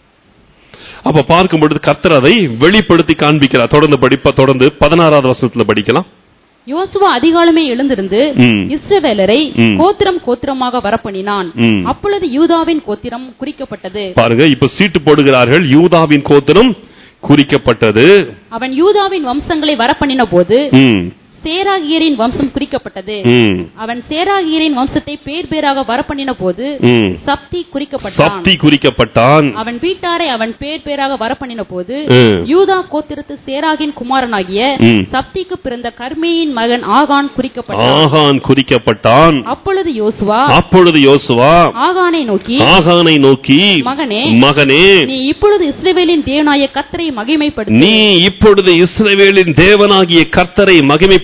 A: அப்ப பார்க்கும் பொழுது கர்த்தர் அதை வெளிப்படுத்தி காண்பிக்கிறார் தொடர்ந்து படிப்ப தொடர்ந்து பதினாறாவது வசனத்துல படிக்கலாம்
B: யோசுவா அதிகாலமே எழுந்திருந்து
A: ம்.
B: இஸ்ரவேலரை
A: ம்.
B: கோத்திரம் கோத்திரமாக வரப்பண்ணினான்
A: ம்.
B: அப்பொழுது யூதாவின் கோத்திரம் குறிக்கப்பட்டது
A: பாருங்க இப்ப சீட்டு போடுகிறார்கள் யூதாவின் கோத்திரம் குறிக்கப்பட்டது
B: அவன் யூதாவின் வம்சங்களை வரப்பண்ணின போது
A: ம்,
B: சேராகியரின் வம்சம் குறிக்கப்பட்டது
A: ம்,
B: அவன் சேராகியரின் வம்சத்தை பேர் பேராக வரப்பண்ணின போது
A: ம்.
B: சப்தி குறிக்கப்பட்டான்
A: சப்தி குறிக்கப்பட்டான்
B: அவன் வீட்டாரை அவன் பேர் பேராக வரப்பண்ணின போது
A: ம்.
B: யூதா கோத்திரத்து சேராகின் குமாரனாகிய
A: ம்.
B: சப்திக்கு பிறந்த கர்மேயின் மகன் ஆகான் குறிக்கப்பட்டான்
A: ஆகான் குறிக்கப்பட்டான்
B: அப்பொழுது யோசுவா
A: அப்பொழுது யோசுவா
B: ஆகானை நோக்கி
A: ஆகானை நோக்கி
B: மகனே
A: மகனே
B: நீ இப்பொழுது இஸ்ரவேலின் தேவனாய கத்தரை மகிமைப்படுத்து
A: நீ இப்பொழுது இஸ்ரவேலின் தேவனாகிய கர்த்தரை மகிமைப்படுத்த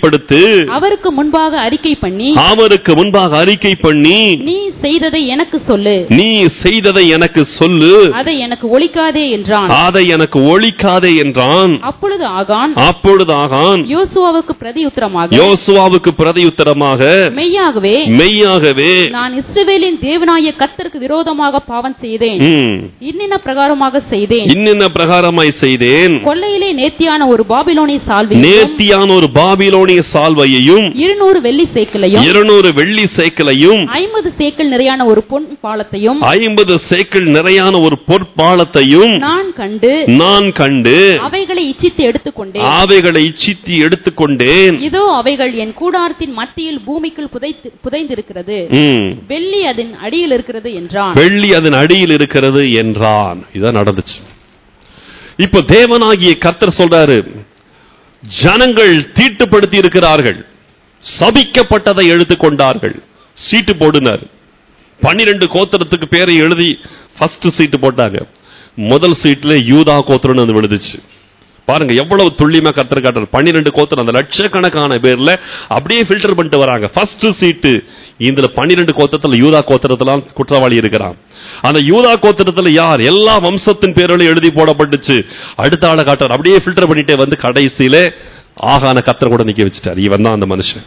A: மகிமைப்படுத்து
B: அவருக்கு முன்பாக அறிக்கை பண்ணி
A: அவருக்கு முன்பாக அறிக்கை பண்ணி
B: நீ செய்ததை எனக்கு சொல்லு
A: நீ செய்ததை எனக்கு சொல்லு
B: அதை எனக்கு ஒழிக்காதே என்றான்
A: அதை எனக்கு ஒழிக்காதே என்றான்
B: அப்பொழுது ஆகான்
A: அப்பொழுது ஆகான்
B: யோசுவாவுக்கு பிரதியுத்தரமாக
A: யோசுவாவுக்கு பிரதியுத்தரமாக
B: மெய்யாகவே
A: மெய்யாகவே
B: நான் இஸ்ரவேலின் தேவனாய கர்த்தருக்கு விரோதமாக பாவம் செய்தேன்
A: ம்,
B: இன்னின பிரகாரமாக செய்தேன்
A: இன்னின்ன பிரகாரமாய் செய்தேன்
B: கொள்ளையிலே நேர்த்தியான ஒரு பாபிலோனிய சால்வையும்
A: நேர்த்தியான ஒரு பாபிலோனிய சால்வையையும்
B: இருநூறு வெள்ளி சேக்கலையும்
A: இருநூறு வெள்ளி சேக்கலையும்
B: ஐம்பது சேக்கல் நிறையான ஒரு பொன் பாலத்தையும்
A: ஐம்பது சேக்கல் நிறையான ஒரு பொற்பாலத்தையும்
B: நான் கண்டு
A: நான் கண்டு
B: அவைகளை இச்சித்து எடுத்துக்கொண்டேன்
A: அவைகளை சித்தி எடுத்துக்கொண்டேன்
B: இதோ அவைகள் என் கூடாரத்தின் மத்தியில் பூமிக்குள் புதைத்து புதைந்திருக்கிறது
A: ம்.
B: வெள்ளி அதன் அடியில் இருக்கிறது என்றான்
A: வெள்ளி அதன் அடியில் இருக்கிறது என்றான் இதான் நடந்துச்சு இப்ப தேவனாகிய கர்த்தர் சொல்றாரு ஜனங்கள் தீட்டுப்படுத்தி இருக்கிறார்கள் சபிக்கப்பட்டதை எடுத்துக்கொண்டார்கள் சீட்டு போடுனார் பன்னிரண்டு கோத்திரத்துக்கு பேரை எழுதி ஃபர்ஸ்ட் சீட்டு போட்டாங்க முதல் சீட்ல யூதா கோத்திரம்னு வந்து விழுந்துச்சு பாருங்க எவ்வளவு துல்லியமா கத்தர் காட்டுறாரு பன்னிரெண்டு கோத்திரம் அந்த லட்சக்கணக்கான பேர்ல அப்படியே ஃபில்டர் பண்ணிட்டு வராங்க ஃபர்ஸ்ட் சீட்டு இதுல பன்னிரெண்டு கோத்திரத்துல யூதா கோத்திரத்துல குற்றவாளி இருக்கிறான் அந்த யூதா கோத்திரத்துல யார் எல்லா வம்சத்தின் பேர்களும் எழுதி போடப்பட்டுச்சு அடுத்த ஆளை காட்டுறார் அப்படியே ஃபில்டர் பண்ணிட்டே வந்து கடைசியில ஆகான கத்தர் கூட நிக்க வச்சுட்டார் இவன் தான் அந்த மனுஷன்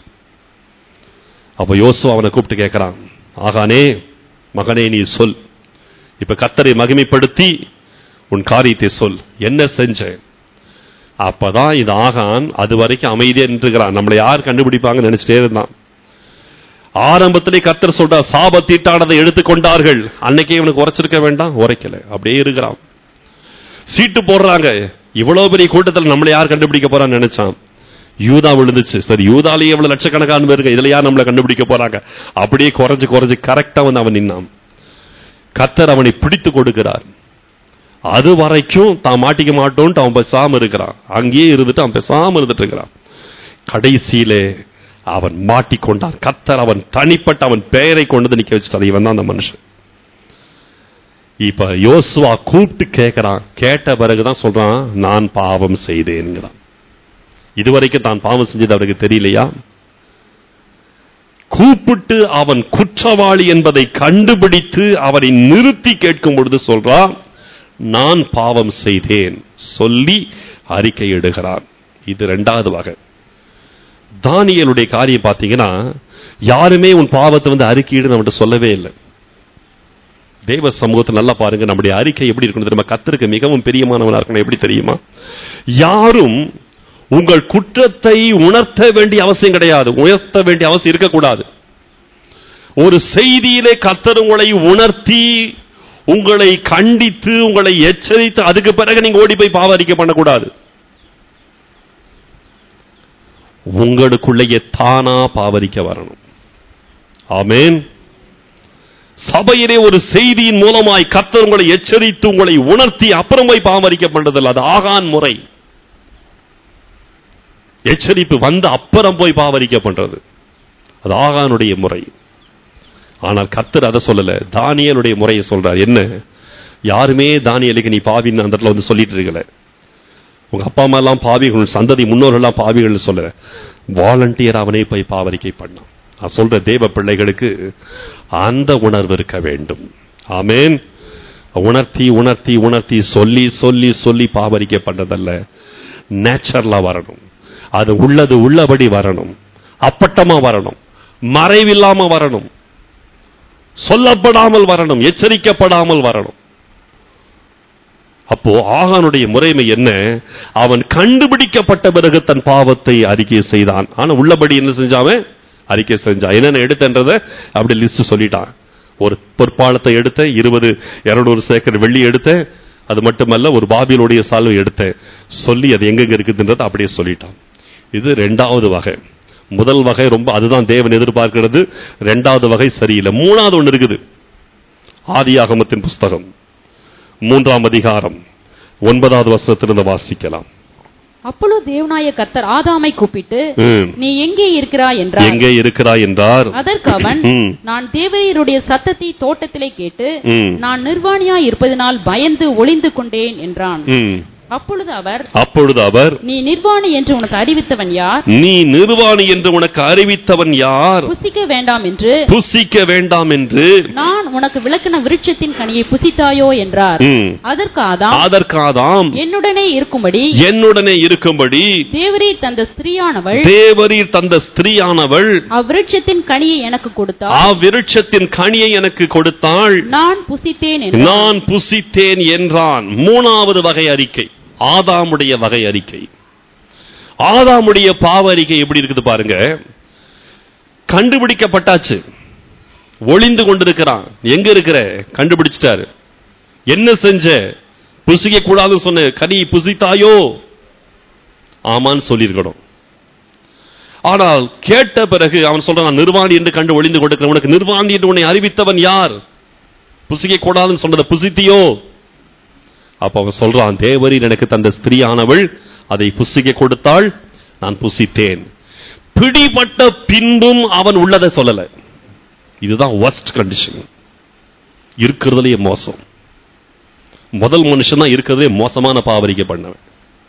A: அப்ப யோசு அவனை கூப்பிட்டு கேட்கிறான் ஆகானே மகனே நீ சொல் இப்ப கத்தரை மகிமைப்படுத்தி உன் காரியத்தை சொல் என்ன செஞ்ச அப்பதான் இது ஆகான் அது வரைக்கும் அமைதியா நின்றுகிறான் நம்மளை யார் கண்டுபிடிப்பாங்கன்னு நினைச்சிட்டே இருந்தான் ஆரம்பத்திலே கத்தர் சொல்றா சாப தீட்டானதை எடுத்துக்கொண்டார்கள் அன்னைக்கே இவனுக்கு உரைச்சிருக்க வேண்டாம் உரைக்கல அப்படியே இருக்கிறான் சீட்டு போடுறாங்க இவ்வளவு பெரிய கூட்டத்தில் நம்மளை யார் கண்டுபிடிக்க போறான்னு நினைச்சான் யூதா விழுந்துச்சு சரி யூதாலேயே எவ்வளவு லட்சக்கணக்கான பேருங்க இதுல யார் நம்மளை கண்டுபிடிக்க போறாங்க அப்படியே குறைஞ்சு குறைஞ்சு கரெக்டா வந்து அவன் நின்னான் கத்தர் அவனை பிடித்து கொடுக்கிறார் அது வரைக்கும் தான் மாட்டிக்க மாட்டோன்ட்டு அவன் பேசாம இருக்கிறான் அங்கேயே இருந்துட்டு அவன் பேசாம இருந்துட்டு இருக்கிறான் கடைசியிலே அவன் மாட்டிக்கொண்டான் கத்தர் அவன் தனிப்பட்ட அவன் பெயரை கொண்டு வந்து நிக்க வச்சுட்டான் இவன் தான் அந்த மனுஷன் இப்ப யோசுவா கூப்பிட்டு கேட்கிறான் கேட்ட பிறகுதான் சொல்றான் நான் பாவம் செய்தேன்கிறான் இதுவரைக்கும் தான் பாவம் செஞ்சது அவனுக்கு தெரியலையா கூப்பிட்டு அவன் குற்றவாளி என்பதை கண்டுபிடித்து அவனை நிறுத்தி கேட்கும் பொழுது சொல்றான் நான் பாவம் செய்தேன் சொல்லி அறிக்கையிடுகிறான் இது ரெண்டாவது வகை தானியலுடைய காரியம் பார்த்தீங்கன்னா யாருமே உன் பாவத்தை வந்து அறிக்கையிடு நம்மகிட்ட சொல்லவே இல்லை தேவ சமூகத்தை நல்லா பாருங்க நம்முடைய அறிக்கை எப்படி இருக்கணும் தெரியுமா கத்தருக்கு மிகவும் பிரியமானவனா இருக்கணும் எப்படி தெரியுமா யாரும் உங்கள் குற்றத்தை உணர்த்த வேண்டிய அவசியம் கிடையாது உயர்த்த வேண்டிய அவசியம் இருக்கக்கூடாது ஒரு செய்தியிலே கத்தர் உங்களை உணர்த்தி உங்களை கண்டித்து உங்களை எச்சரித்து அதுக்கு பிறகு நீங்க ஓடி போய் பாவரிக்கை பண்ணக்கூடாது உங்களுக்குள்ளேயே தானா பாவரிக்க வரணும் ஆமேன் சபையிலே ஒரு செய்தியின் மூலமாய் கர்த்தர் உங்களை எச்சரித்து உங்களை உணர்த்தி அப்புறம் போய் பாவரிக்க பண்றதில்ல அது ஆகான் முறை எச்சரிப்பு வந்து அப்புறம் போய் பாவரிக்க பண்றது அது ஆகானுடைய முறை ஆனால் கர்த்தர் அதை சொல்லல தானியலுடைய முறையை சொல்றார் என்ன யாருமே தானியலுக்கு நீ பாவின்னு அந்த இடத்துல வந்து சொல்லிட்டு இருக்கல உங்க அப்பா அம்மா எல்லாம் பாவிகள் சந்ததி முன்னோர்கள் எல்லாம் பாவிகள் சொல்லல வாலண்டியர் அவனே போய் பாவரிக்கை பண்ணான் நான் சொல்ற தேவ பிள்ளைகளுக்கு அந்த உணர்வு இருக்க வேண்டும் ஆமேன் உணர்த்தி உணர்த்தி உணர்த்தி சொல்லி சொல்லி சொல்லி பாவரிக்கை பண்றதல்ல நேச்சுரலா வரணும் அது உள்ளது உள்ளபடி வரணும் அப்பட்டமா வரணும் மறைவில்லாம வரணும் சொல்லப்படாமல் வரணும் எச்சரிக்கப்படாமல் வரணும் அப்போ ஆகானுடைய முறைமை என்ன அவன் கண்டுபிடிக்கப்பட்ட பிறகு தன் பாவத்தை அறிக்கை செய்தான் ஆனா உள்ளபடி என்ன செஞ்சாவன் அறிக்கை செஞ்சான் என்னென்ன எடுத்தன்றத அப்படி லிஸ்ட் சொல்லிட்டான் ஒரு பொற்பாலத்தை எடுத்த இருபது இருநூறு சேக்கர் வெள்ளி எடுத்த அது மட்டுமல்ல ஒரு பாபிலுடைய சால்வை எடுத்த சொல்லி அது எங்கெங்க இருக்குதுன்றதை அப்படியே சொல்லிட்டான் இது ரெண்டாவது வகை முதல் வகை ரொம்ப அதுதான் தேவன் எதிர்பார்க்கிறது ரெண்டாவது வகை சரியில்லை மூணாவது ஒன்று இருக்குது ஆதியாகமத்தின் புஸ்தகம் மூன்றாம் அதிகாரம் ஒன்பதாவது வசனத்திலிருந்து வாசிக்கலாம்
B: அப்பொழுது தேவனாய கர்த்தர் ஆதாமை கூப்பிட்டு
A: ம்.
B: நீ எங்கே இருக்கிறாய் என்றார்
A: எங்கே இருக்கிறாய் என்றார்
B: அதற்கு அவன்
A: ம்.
B: நான் தேவரீருடைய சத்தத்தை தோட்டத்திலே கேட்டு
A: ம்.
B: நான் நிர்வாணியாய் இருப்பதனால் பயந்து ஒளிந்து கொண்டேன் என்றான்
A: ம்.
B: அப்பொழுது அவர்
A: அப்பொழுது அவர்
B: நீ நிர்வாணி என்று உனக்கு அறிவித்தவன் யார்
A: நீ நிர்வாணி என்று உனக்கு அறிவித்தவன் யார்
B: புசிக்க வேண்டாம் என்று
A: புசிக்க வேண்டாம் என்று
B: நான் உனக்கு விளக்கின விருட்சத்தின் கனியை புசித்தாயோ என்றார்
A: ம்.
B: அதற்கு ஆதாம்
A: அதற்காதாம்
B: என்னுடனே இருக்கும்படி
A: என்னுடனே இருக்கும்படி
B: தேவரீர் தந்த ஸ்திரீயானவள்
A: தேவரீர் தந்த ஸ்திரீயானவள்
B: அவ்விருட்சத்தின் கனியை எனக்கு கொடுத்தாள்
A: அவ்விருட்சத்தின் கனியை எனக்கு கொடுத்தாள்
B: நான் புசித்தேன் என்றார்
A: நான் புசித்தேன் என்றான் மூணாவது வகை அறிக்கை ஆதாமுடைய வகை அறிக்கை ஆதாமுடைய பாவ அறிக்கை எப்படி இருக்குது பாருங்க கண்டுபிடிக்கப்பட்டாச்சு ஒளிந்து கொண்டிருக்கிறான் எங்க இருக்கிற கண்டுபிடிச்சிட்டாரு என்ன செஞ்ச புசிக்க கூடாதுன்னு சொன்ன கனி புசித்தாயோ ஆமான்னு சொல்லியிருக்கணும் ஆனால் கேட்ட பிறகு அவன் சொல்றான் "நான் நிர்வாணி என்று கண்டு ஒளிந்து கொடுக்கிறேன் உனக்கு நிர்வாணி என்று உன்னை அறிவித்தவன் யார் புசிக்க கூடாதுன்னு சொன்னதை புசித்தியோ அப்ப அவன் சொல்றான் தேவரீர் எனக்கு தந்த ஸ்திரீயானவள் அதை புசிக்க கொடுத்தாள் நான் புசித்தேன் பிடிபட்ட பின்பும் அவன் உள்ளதை சொல்லல இதுதான் worst கண்டிஷன் இருக்கிறதுலயே மோசம் முதல் மனுஷன் தான் இருக்கிறதே மோசமான பாவரிக்கை பண்ணவன்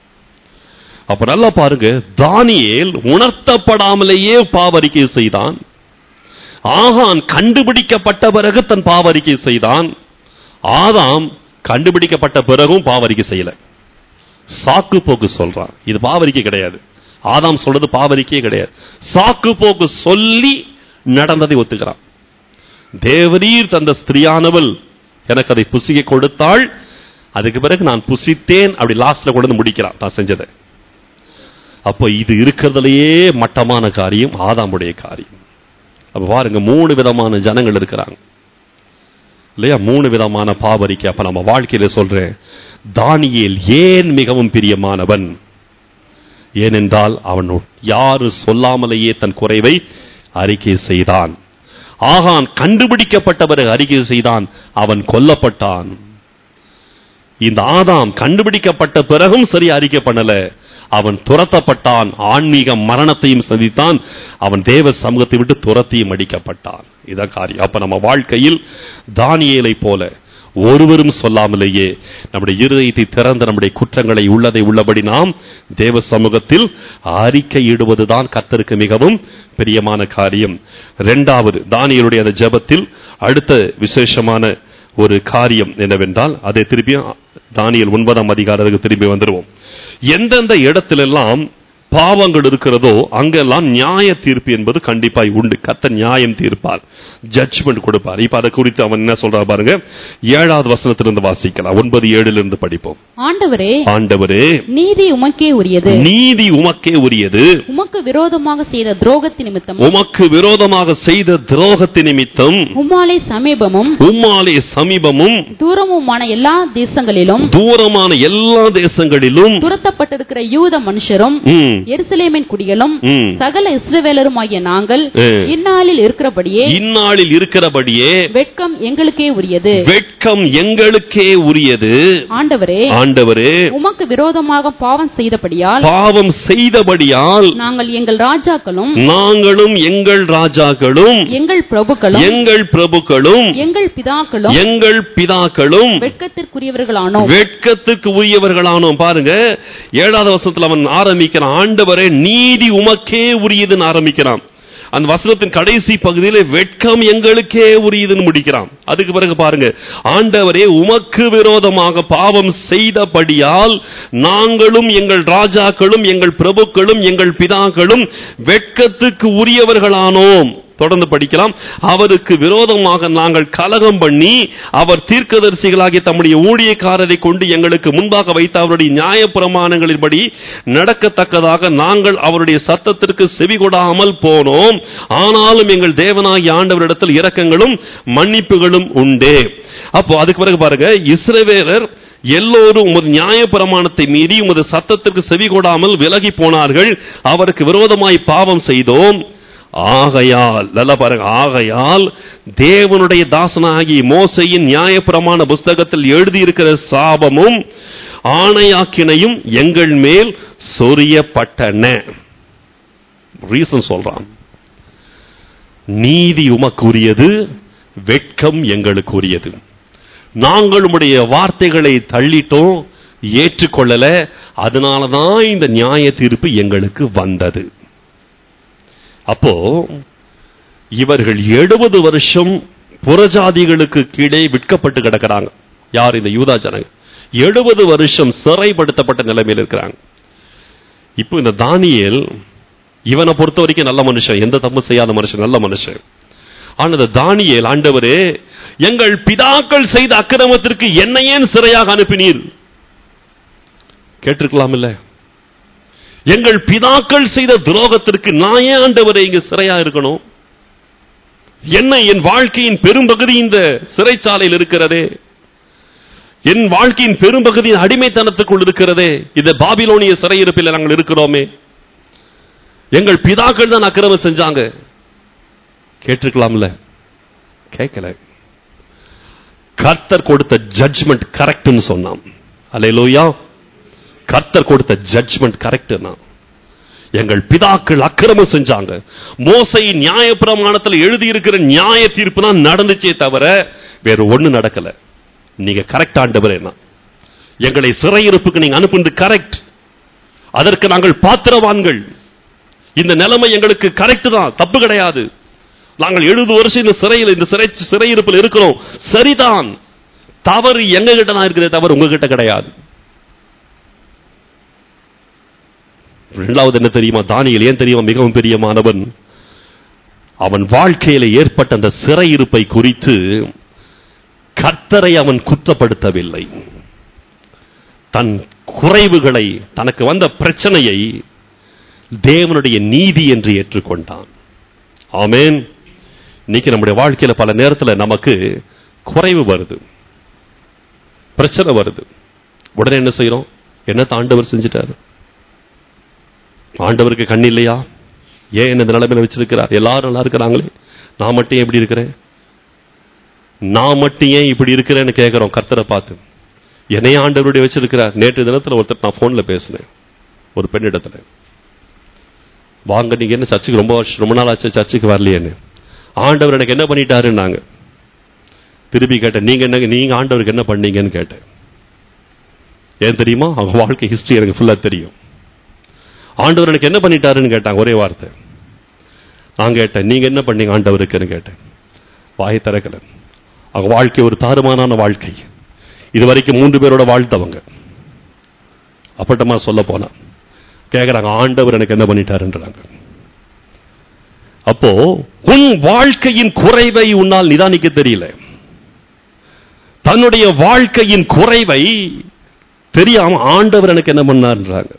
A: அப்ப நல்லா பாருங்க தானியேல் உணர்த்தப்படாமலேயே பாவரிக்கை செய்தான் ஆகான் கண்டுபிடிக்கப்பட்ட பிறகு தன் பாவரிக்கை செய்தான் ஆதாம் கண்டுபிடிக்கப்பட்ட பிறகும் பாவரிக்கை செய்யல சாக்கு போக்கு சொல்றான் இது பாவரிக்கை கிடையாது ஆதாம் சொல்றது பாவரிக்கையே கிடையாது சாக்கு போக்கு சொல்லி நடந்ததை ஒத்துக்கிறான் தேவரீர் தந்த ஸ்திரியானவள் எனக்கு அதை புசிக்க கொடுத்தாள் அதுக்கு பிறகு நான் புசித்தேன் அப்படி லாஸ்ட்ல கொண்டு வந்து முடிக்கிறான் நான் செஞ்சதை அப்போ இது இருக்கிறதுலயே மட்டமான காரியம் ஆதாமுடைய காரியம் அப்ப பாருங்க மூணு விதமான ஜனங்கள் இருக்கிறாங்க இல்லையா மூணு விதமான பாவரிக்கை அப்ப நம்ம வாழ்க்கையில சொல்றேன் தானியேல் ஏன் மிகவும் பிரியமானவன் ஏனென்றால் அவன் யாரு சொல்லாமலேயே தன் குறைவை அறிக்கை செய்தான் ஆகான் கண்டுபிடிக்கப்பட்ட பிறகு அறிக்கை செய்தான் அவன் கொல்லப்பட்டான் இந்த ஆதாம் கண்டுபிடிக்கப்பட்ட பிறகும் சரி அறிக்கை பண்ணல அவன் துரத்தப்பட்டான் ஆன்மீக மரணத்தையும் சந்தித்தான் அவன் தேவ சமூகத்தை விட்டு துரத்தியும் அடிக்கப்பட்டான் இதான் காரியம் அப்ப நம்ம வாழ்க்கையில் தானியேலை போல ஒருவரும் சொல்லாமலேயே நம்முடைய இருதயத்தை திறந்த நம்முடைய குற்றங்களை உள்ளதை உள்ளபடி நாம் தேவ சமூகத்தில் அறிக்கையிடுவதுதான் கர்த்தருக்கு மிகவும் பிரியமான காரியம் இரண்டாவது தானியலுடைய அந்த ஜெபத்தில் அடுத்த விசேஷமான ஒரு காரியம் என்னவென்றால் அதை திருப்பியும் தானியல் ஒன்பதாம் அதிகாரத்துக்கு திரும்பி வந்துருவோம் எந்தெந்த இடத்திலெல்லாம் பாவங்கள் இருக்கிறதோ அங்கெல்லாம் நியாய தீர்ப்பு என்பது கண்டிப்பாய் உண்டு கத்த நியாயம் தீர்ப்பார் ஜட்ஜ்மெண்ட் கொடுப்பார் இப்ப அதை குறித்து அவன் என்ன சொல்றா பாருங்க ஏழாவது வசனத்திலிருந்து வாசிக்கலாம் ஒன்பது ஏழுல இருந்து படிப்போம்
B: ஆண்டவரே
A: ஆண்டவரே
B: நீதி உமக்கே உரியது
A: நீதி உமக்கே உரியது
B: உமக்கு விரோதமாக செய்த துரோகத்து நிமித்தம்
A: உமக்கு விரோதமாக செய்த துரோகத்தின் நிமித்தம்
B: உம்மாலே சமீபமும்
A: உம்மாலே சமீபமும்
B: தூரமுமான எல்லா தேசங்களிலும்
A: தூரமான எல்லா தேசங்களிலும்
B: துரத்தப்பட்டிருக்கிற யூத மனுஷரும்
A: ம்,
B: எருசலேமின் குடிகளும்
A: ம்,
B: சகல இஸ்ரவேலருமாகிய நாங்கள்
A: ஏ.
B: இந்நாளில் இருக்கிறபடியே
A: இந்நாளில் இருக்கிறபடியே
B: வெட்கம் எங்களுக்கே உரியது
A: வெட்கம் எங்களுக்கே உரியது
B: ஆண்டவரே
A: ஆண்டவரே
B: உமக்கு விரோதமாக பாவம் செய்தபடியால்
A: பாவம் செய்தபடியால்
B: நாங்கள் எங்கள் ராஜாக்களும்
A: நாங்களும் எங்கள் ராஜாக்களும்
B: எங்கள் பிரபுக்களும்
A: எங்கள் பிரபுக்களும்
B: எங்கள் பிதாக்களும்
A: எங்கள் பிதாக்களும்
B: வெட்கத்திற்குரியவர்களானோம்
A: வெட்கத்துக்கு உரியவர்களானோம் பாருங்க ஏழாவது வசனத்துல அவன் ஆரம்பிக்கிறான் ஆண்டவரே நீதி உமக்கே உரியதுன்னு ஆரம்பிக்கிறான் அந்த வசனத்தின் கடைசி பகுதியில வெட்கம் எங்களுக்கே உரியதுன்னு முடிக்கிறான் அதுக்கு பிறகு பாருங்க ஆண்டவரே உமக்கு விரோதமாக பாவம் செய்தபடியால் நாங்களும் எங்கள் ராஜாக்களும் எங்கள் பிரபுக்களும் எங்கள் பிதாக்களும் வெட்கத்துக்கு உரியவர்களானோம் தொடர்ந்து படிக்கலாம் அவருக்கு விரோதமாக நாங்கள் கலகம் பண்ணி அவர் தீர்க்கதரிசிகளாகிய தம்முடைய ஊழியக்காரரை கொண்டு எங்களுக்கு முன்பாக வைத்த அவருடைய நியாயப்பிரமாணங்களின்படி நடக்கத்தக்கதாக நாங்கள் அவருடைய சத்தத்திற்கு செவிகொடாமல் போனோம் ஆனாலும் எங்கள் தேவனாகிய ஆண்டவரிடத்தில் இரக்கங்களும் மன்னிப்புகளும் உண்டே அப்போ அதுக்கு பிறகு பாருங்க இஸ்ரவேலர் எல்லோரும் உமது நியாயப்பிரமாணத்தை மீறி உமது சத்தத்திற்கு செவிகொடாமல் விலகி போனார்கள் அவருக்கு விரோதமாய் பாவம் செய்தோம் ஆகையால் நல்லா பாருங்க ஆகையால் தேவனுடைய தாசனாகி மோசையின் நியாயப்பிரமாண புஸ்தகத்தில் எழுதியிருக்கிற சாபமும் ஆணையாக்கினையும் எங்கள் மேல் சொரியப்பட்டன ரீசன் சொல்றான் நீதி உமக்குரியது வெட்கம் எங்களுக்குரியது நாங்கள் உம்முடைய வார்த்தைகளை தள்ளிட்டோம் ஏற்றுக்கொள்ளல அதனாலதான் இந்த நியாய தீர்ப்பு எங்களுக்கு வந்தது அப்போ இவர்கள் எழுபது வருஷம் புறஜாதிகளுக்கு கீழே விற்கப்பட்டு கிடக்கிறாங்க யார் இந்த யூதா ஜனங்க எழுபது வருஷம் சிறைப்படுத்தப்பட்ட நிலைமையில் இருக்கிறாங்க இப்போ இந்த தானியேல் இவனை பொறுத்த வரைக்கும் நல்ல மனுஷன் எந்த தப்பு செய்யாத மனுஷன் நல்ல மனுஷன் ஆனா இந்த தானியேல் ஆண்டவரே எங்கள் பிதாக்கள் செய்த அக்கிரமத்திற்கு என்னை ஏன் சிறையாக அனுப்பினீர் கேட்டிருக்கலாம் இல்ல எங்கள் பிதாக்கள் செய்த துரோகத்திற்கு நான் ஏன் ஆண்டவரே இங்க சிறையா இருக்கணும் என்ன என் வாழ்க்கையின் பெரும்பகுதி இந்த சிறைச்சாலையில் இருக்கிறதே என் வாழ்க்கையின் பெரும்பகுதி அடிமைத்தனத்துக்குள் இருக்கிறதே இந்த பாபிலோனிய சிறையிருப்பில் நாங்கள் இருக்கிறோமே எங்கள் பிதாக்கள் தான் அக்கிரமம் செஞ்சாங்க கேட்டிருக்கலாம்ல கேட்கல கர்த்தர் கொடுத்த ஜட்ஜ்மெண்ட் கரெக்ட்னு சொன்னான் அலையிலோயா கர்த்தர் கொடுத்த ஜட்ஜ்மெண்ட் கரெக்ட்னா எங்கள் பிதாக்கள் அக்கிரமம் செஞ்சாங்க மோசை நியாயப்பிரமாணத்தில் எழுதி இருக்கிற நியாய தீர்ப்பு தான் நடந்துச்சே தவிர வேற ஒண்ணு நடக்கல நீங்க கரெக்ட் ஆண்டவர் என்ன எங்களை சிறையிருப்புக்கு நீங்க அனுப்புனது கரெக்ட் அதற்கு நாங்கள் பாத்திரவான்கள் இந்த நிலைமை எங்களுக்கு கரெக்ட் தான் தப்பு கிடையாது நாங்கள் எழுபது வருஷம் இந்த சிறையில் இந்த சிறை சிறையிருப்பில் இருக்கிறோம் சரிதான் தவறு எங்க கிட்ட தான் இருக்குதே தவறு உங்ககிட்ட கிடையாது இரண்டாவது என்ன தெரியுமா தானியல் ஏன் தெரியுமா மிகவும் பிரியமானவன் அவன் வாழ்க்கையில ஏற்பட்ட அந்த சிறையிருப்பை குறித்து கர்த்தரை அவன் குற்றப்படுத்தவில்லை தன் குறைவுகளை தனக்கு வந்த பிரச்சனையை தேவனுடைய நீதி என்று ஏற்றுக்கொண்டான் ஆமேன் இன்னைக்கு நம்முடைய வாழ்க்கையில பல நேரத்தில் நமக்கு குறைவு வருது பிரச்சனை வருது உடனே என்ன செய்யறோம் என்ன ஆண்டவர் செஞ்சிட்டாரு ஆண்டவருக்கு கண் இல்லையா ஏன் என்ன இந்த நிலைமையில வச்சிருக்கிறார் எல்லாரும் நல்லா இருக்கிறாங்களே நான் மட்டும் ஏன் இப்படி இருக்கிறேன் நான் மட்டும் ஏன் இப்படி இருக்கிறேன்னு கேட்கிறோம் கர்த்தரை பார்த்து என்னைய ஆண்டவருடைய வச்சிருக்கிறார் நேற்று தினத்துல ஒருத்தர் நான் போன்ல பேசினேன் ஒரு பெண்ணிடத்துல வாங்க நீங்க என்ன சர்ச்சுக்கு ரொம்ப வருஷம் ரொம்ப நாள் ஆச்சு சர்ச்சுக்கு வரலையேன்னு ஆண்டவர் எனக்கு என்ன பண்ணிட்டாருன்னாங்க திருப்பி கேட்டேன் நீங்க என்ன நீங்க ஆண்டவருக்கு என்ன பண்ணீங்கன்னு கேட்டேன் ஏன் தெரியுமா அவங்க வாழ்க்கை ஹிஸ்டரி எனக்கு ஃபுல்லா தெரியும் ஆண்டவர் எனக்கு என்ன பண்ணிட்டாருன்னு கேட்டாங்க ஒரே வார்த்தை நான் கேட்டேன் நீங்க என்ன பண்ணீங்க ஆண்டவருக்குன்னு கேட்டேன் வாயை திறக்கல அவங்க வாழ்க்கை ஒரு தாறுமாறான வாழ்க்கை இது வரைக்கும் மூன்று பேரோட வாழ்த்தவங்க அப்பட்டமா சொல்ல போனா கேக்குறாங்க ஆண்டவர் எனக்கு என்ன பண்ணிட்டாருன்றாங்க அப்போ உன் வாழ்க்கையின் குறைவை உன்னால் நிதானிக்க தெரியல தன்னுடைய வாழ்க்கையின் குறைவை தெரியாம ஆண்டவர் எனக்கு என்ன பண்ணார்ன்றாங்க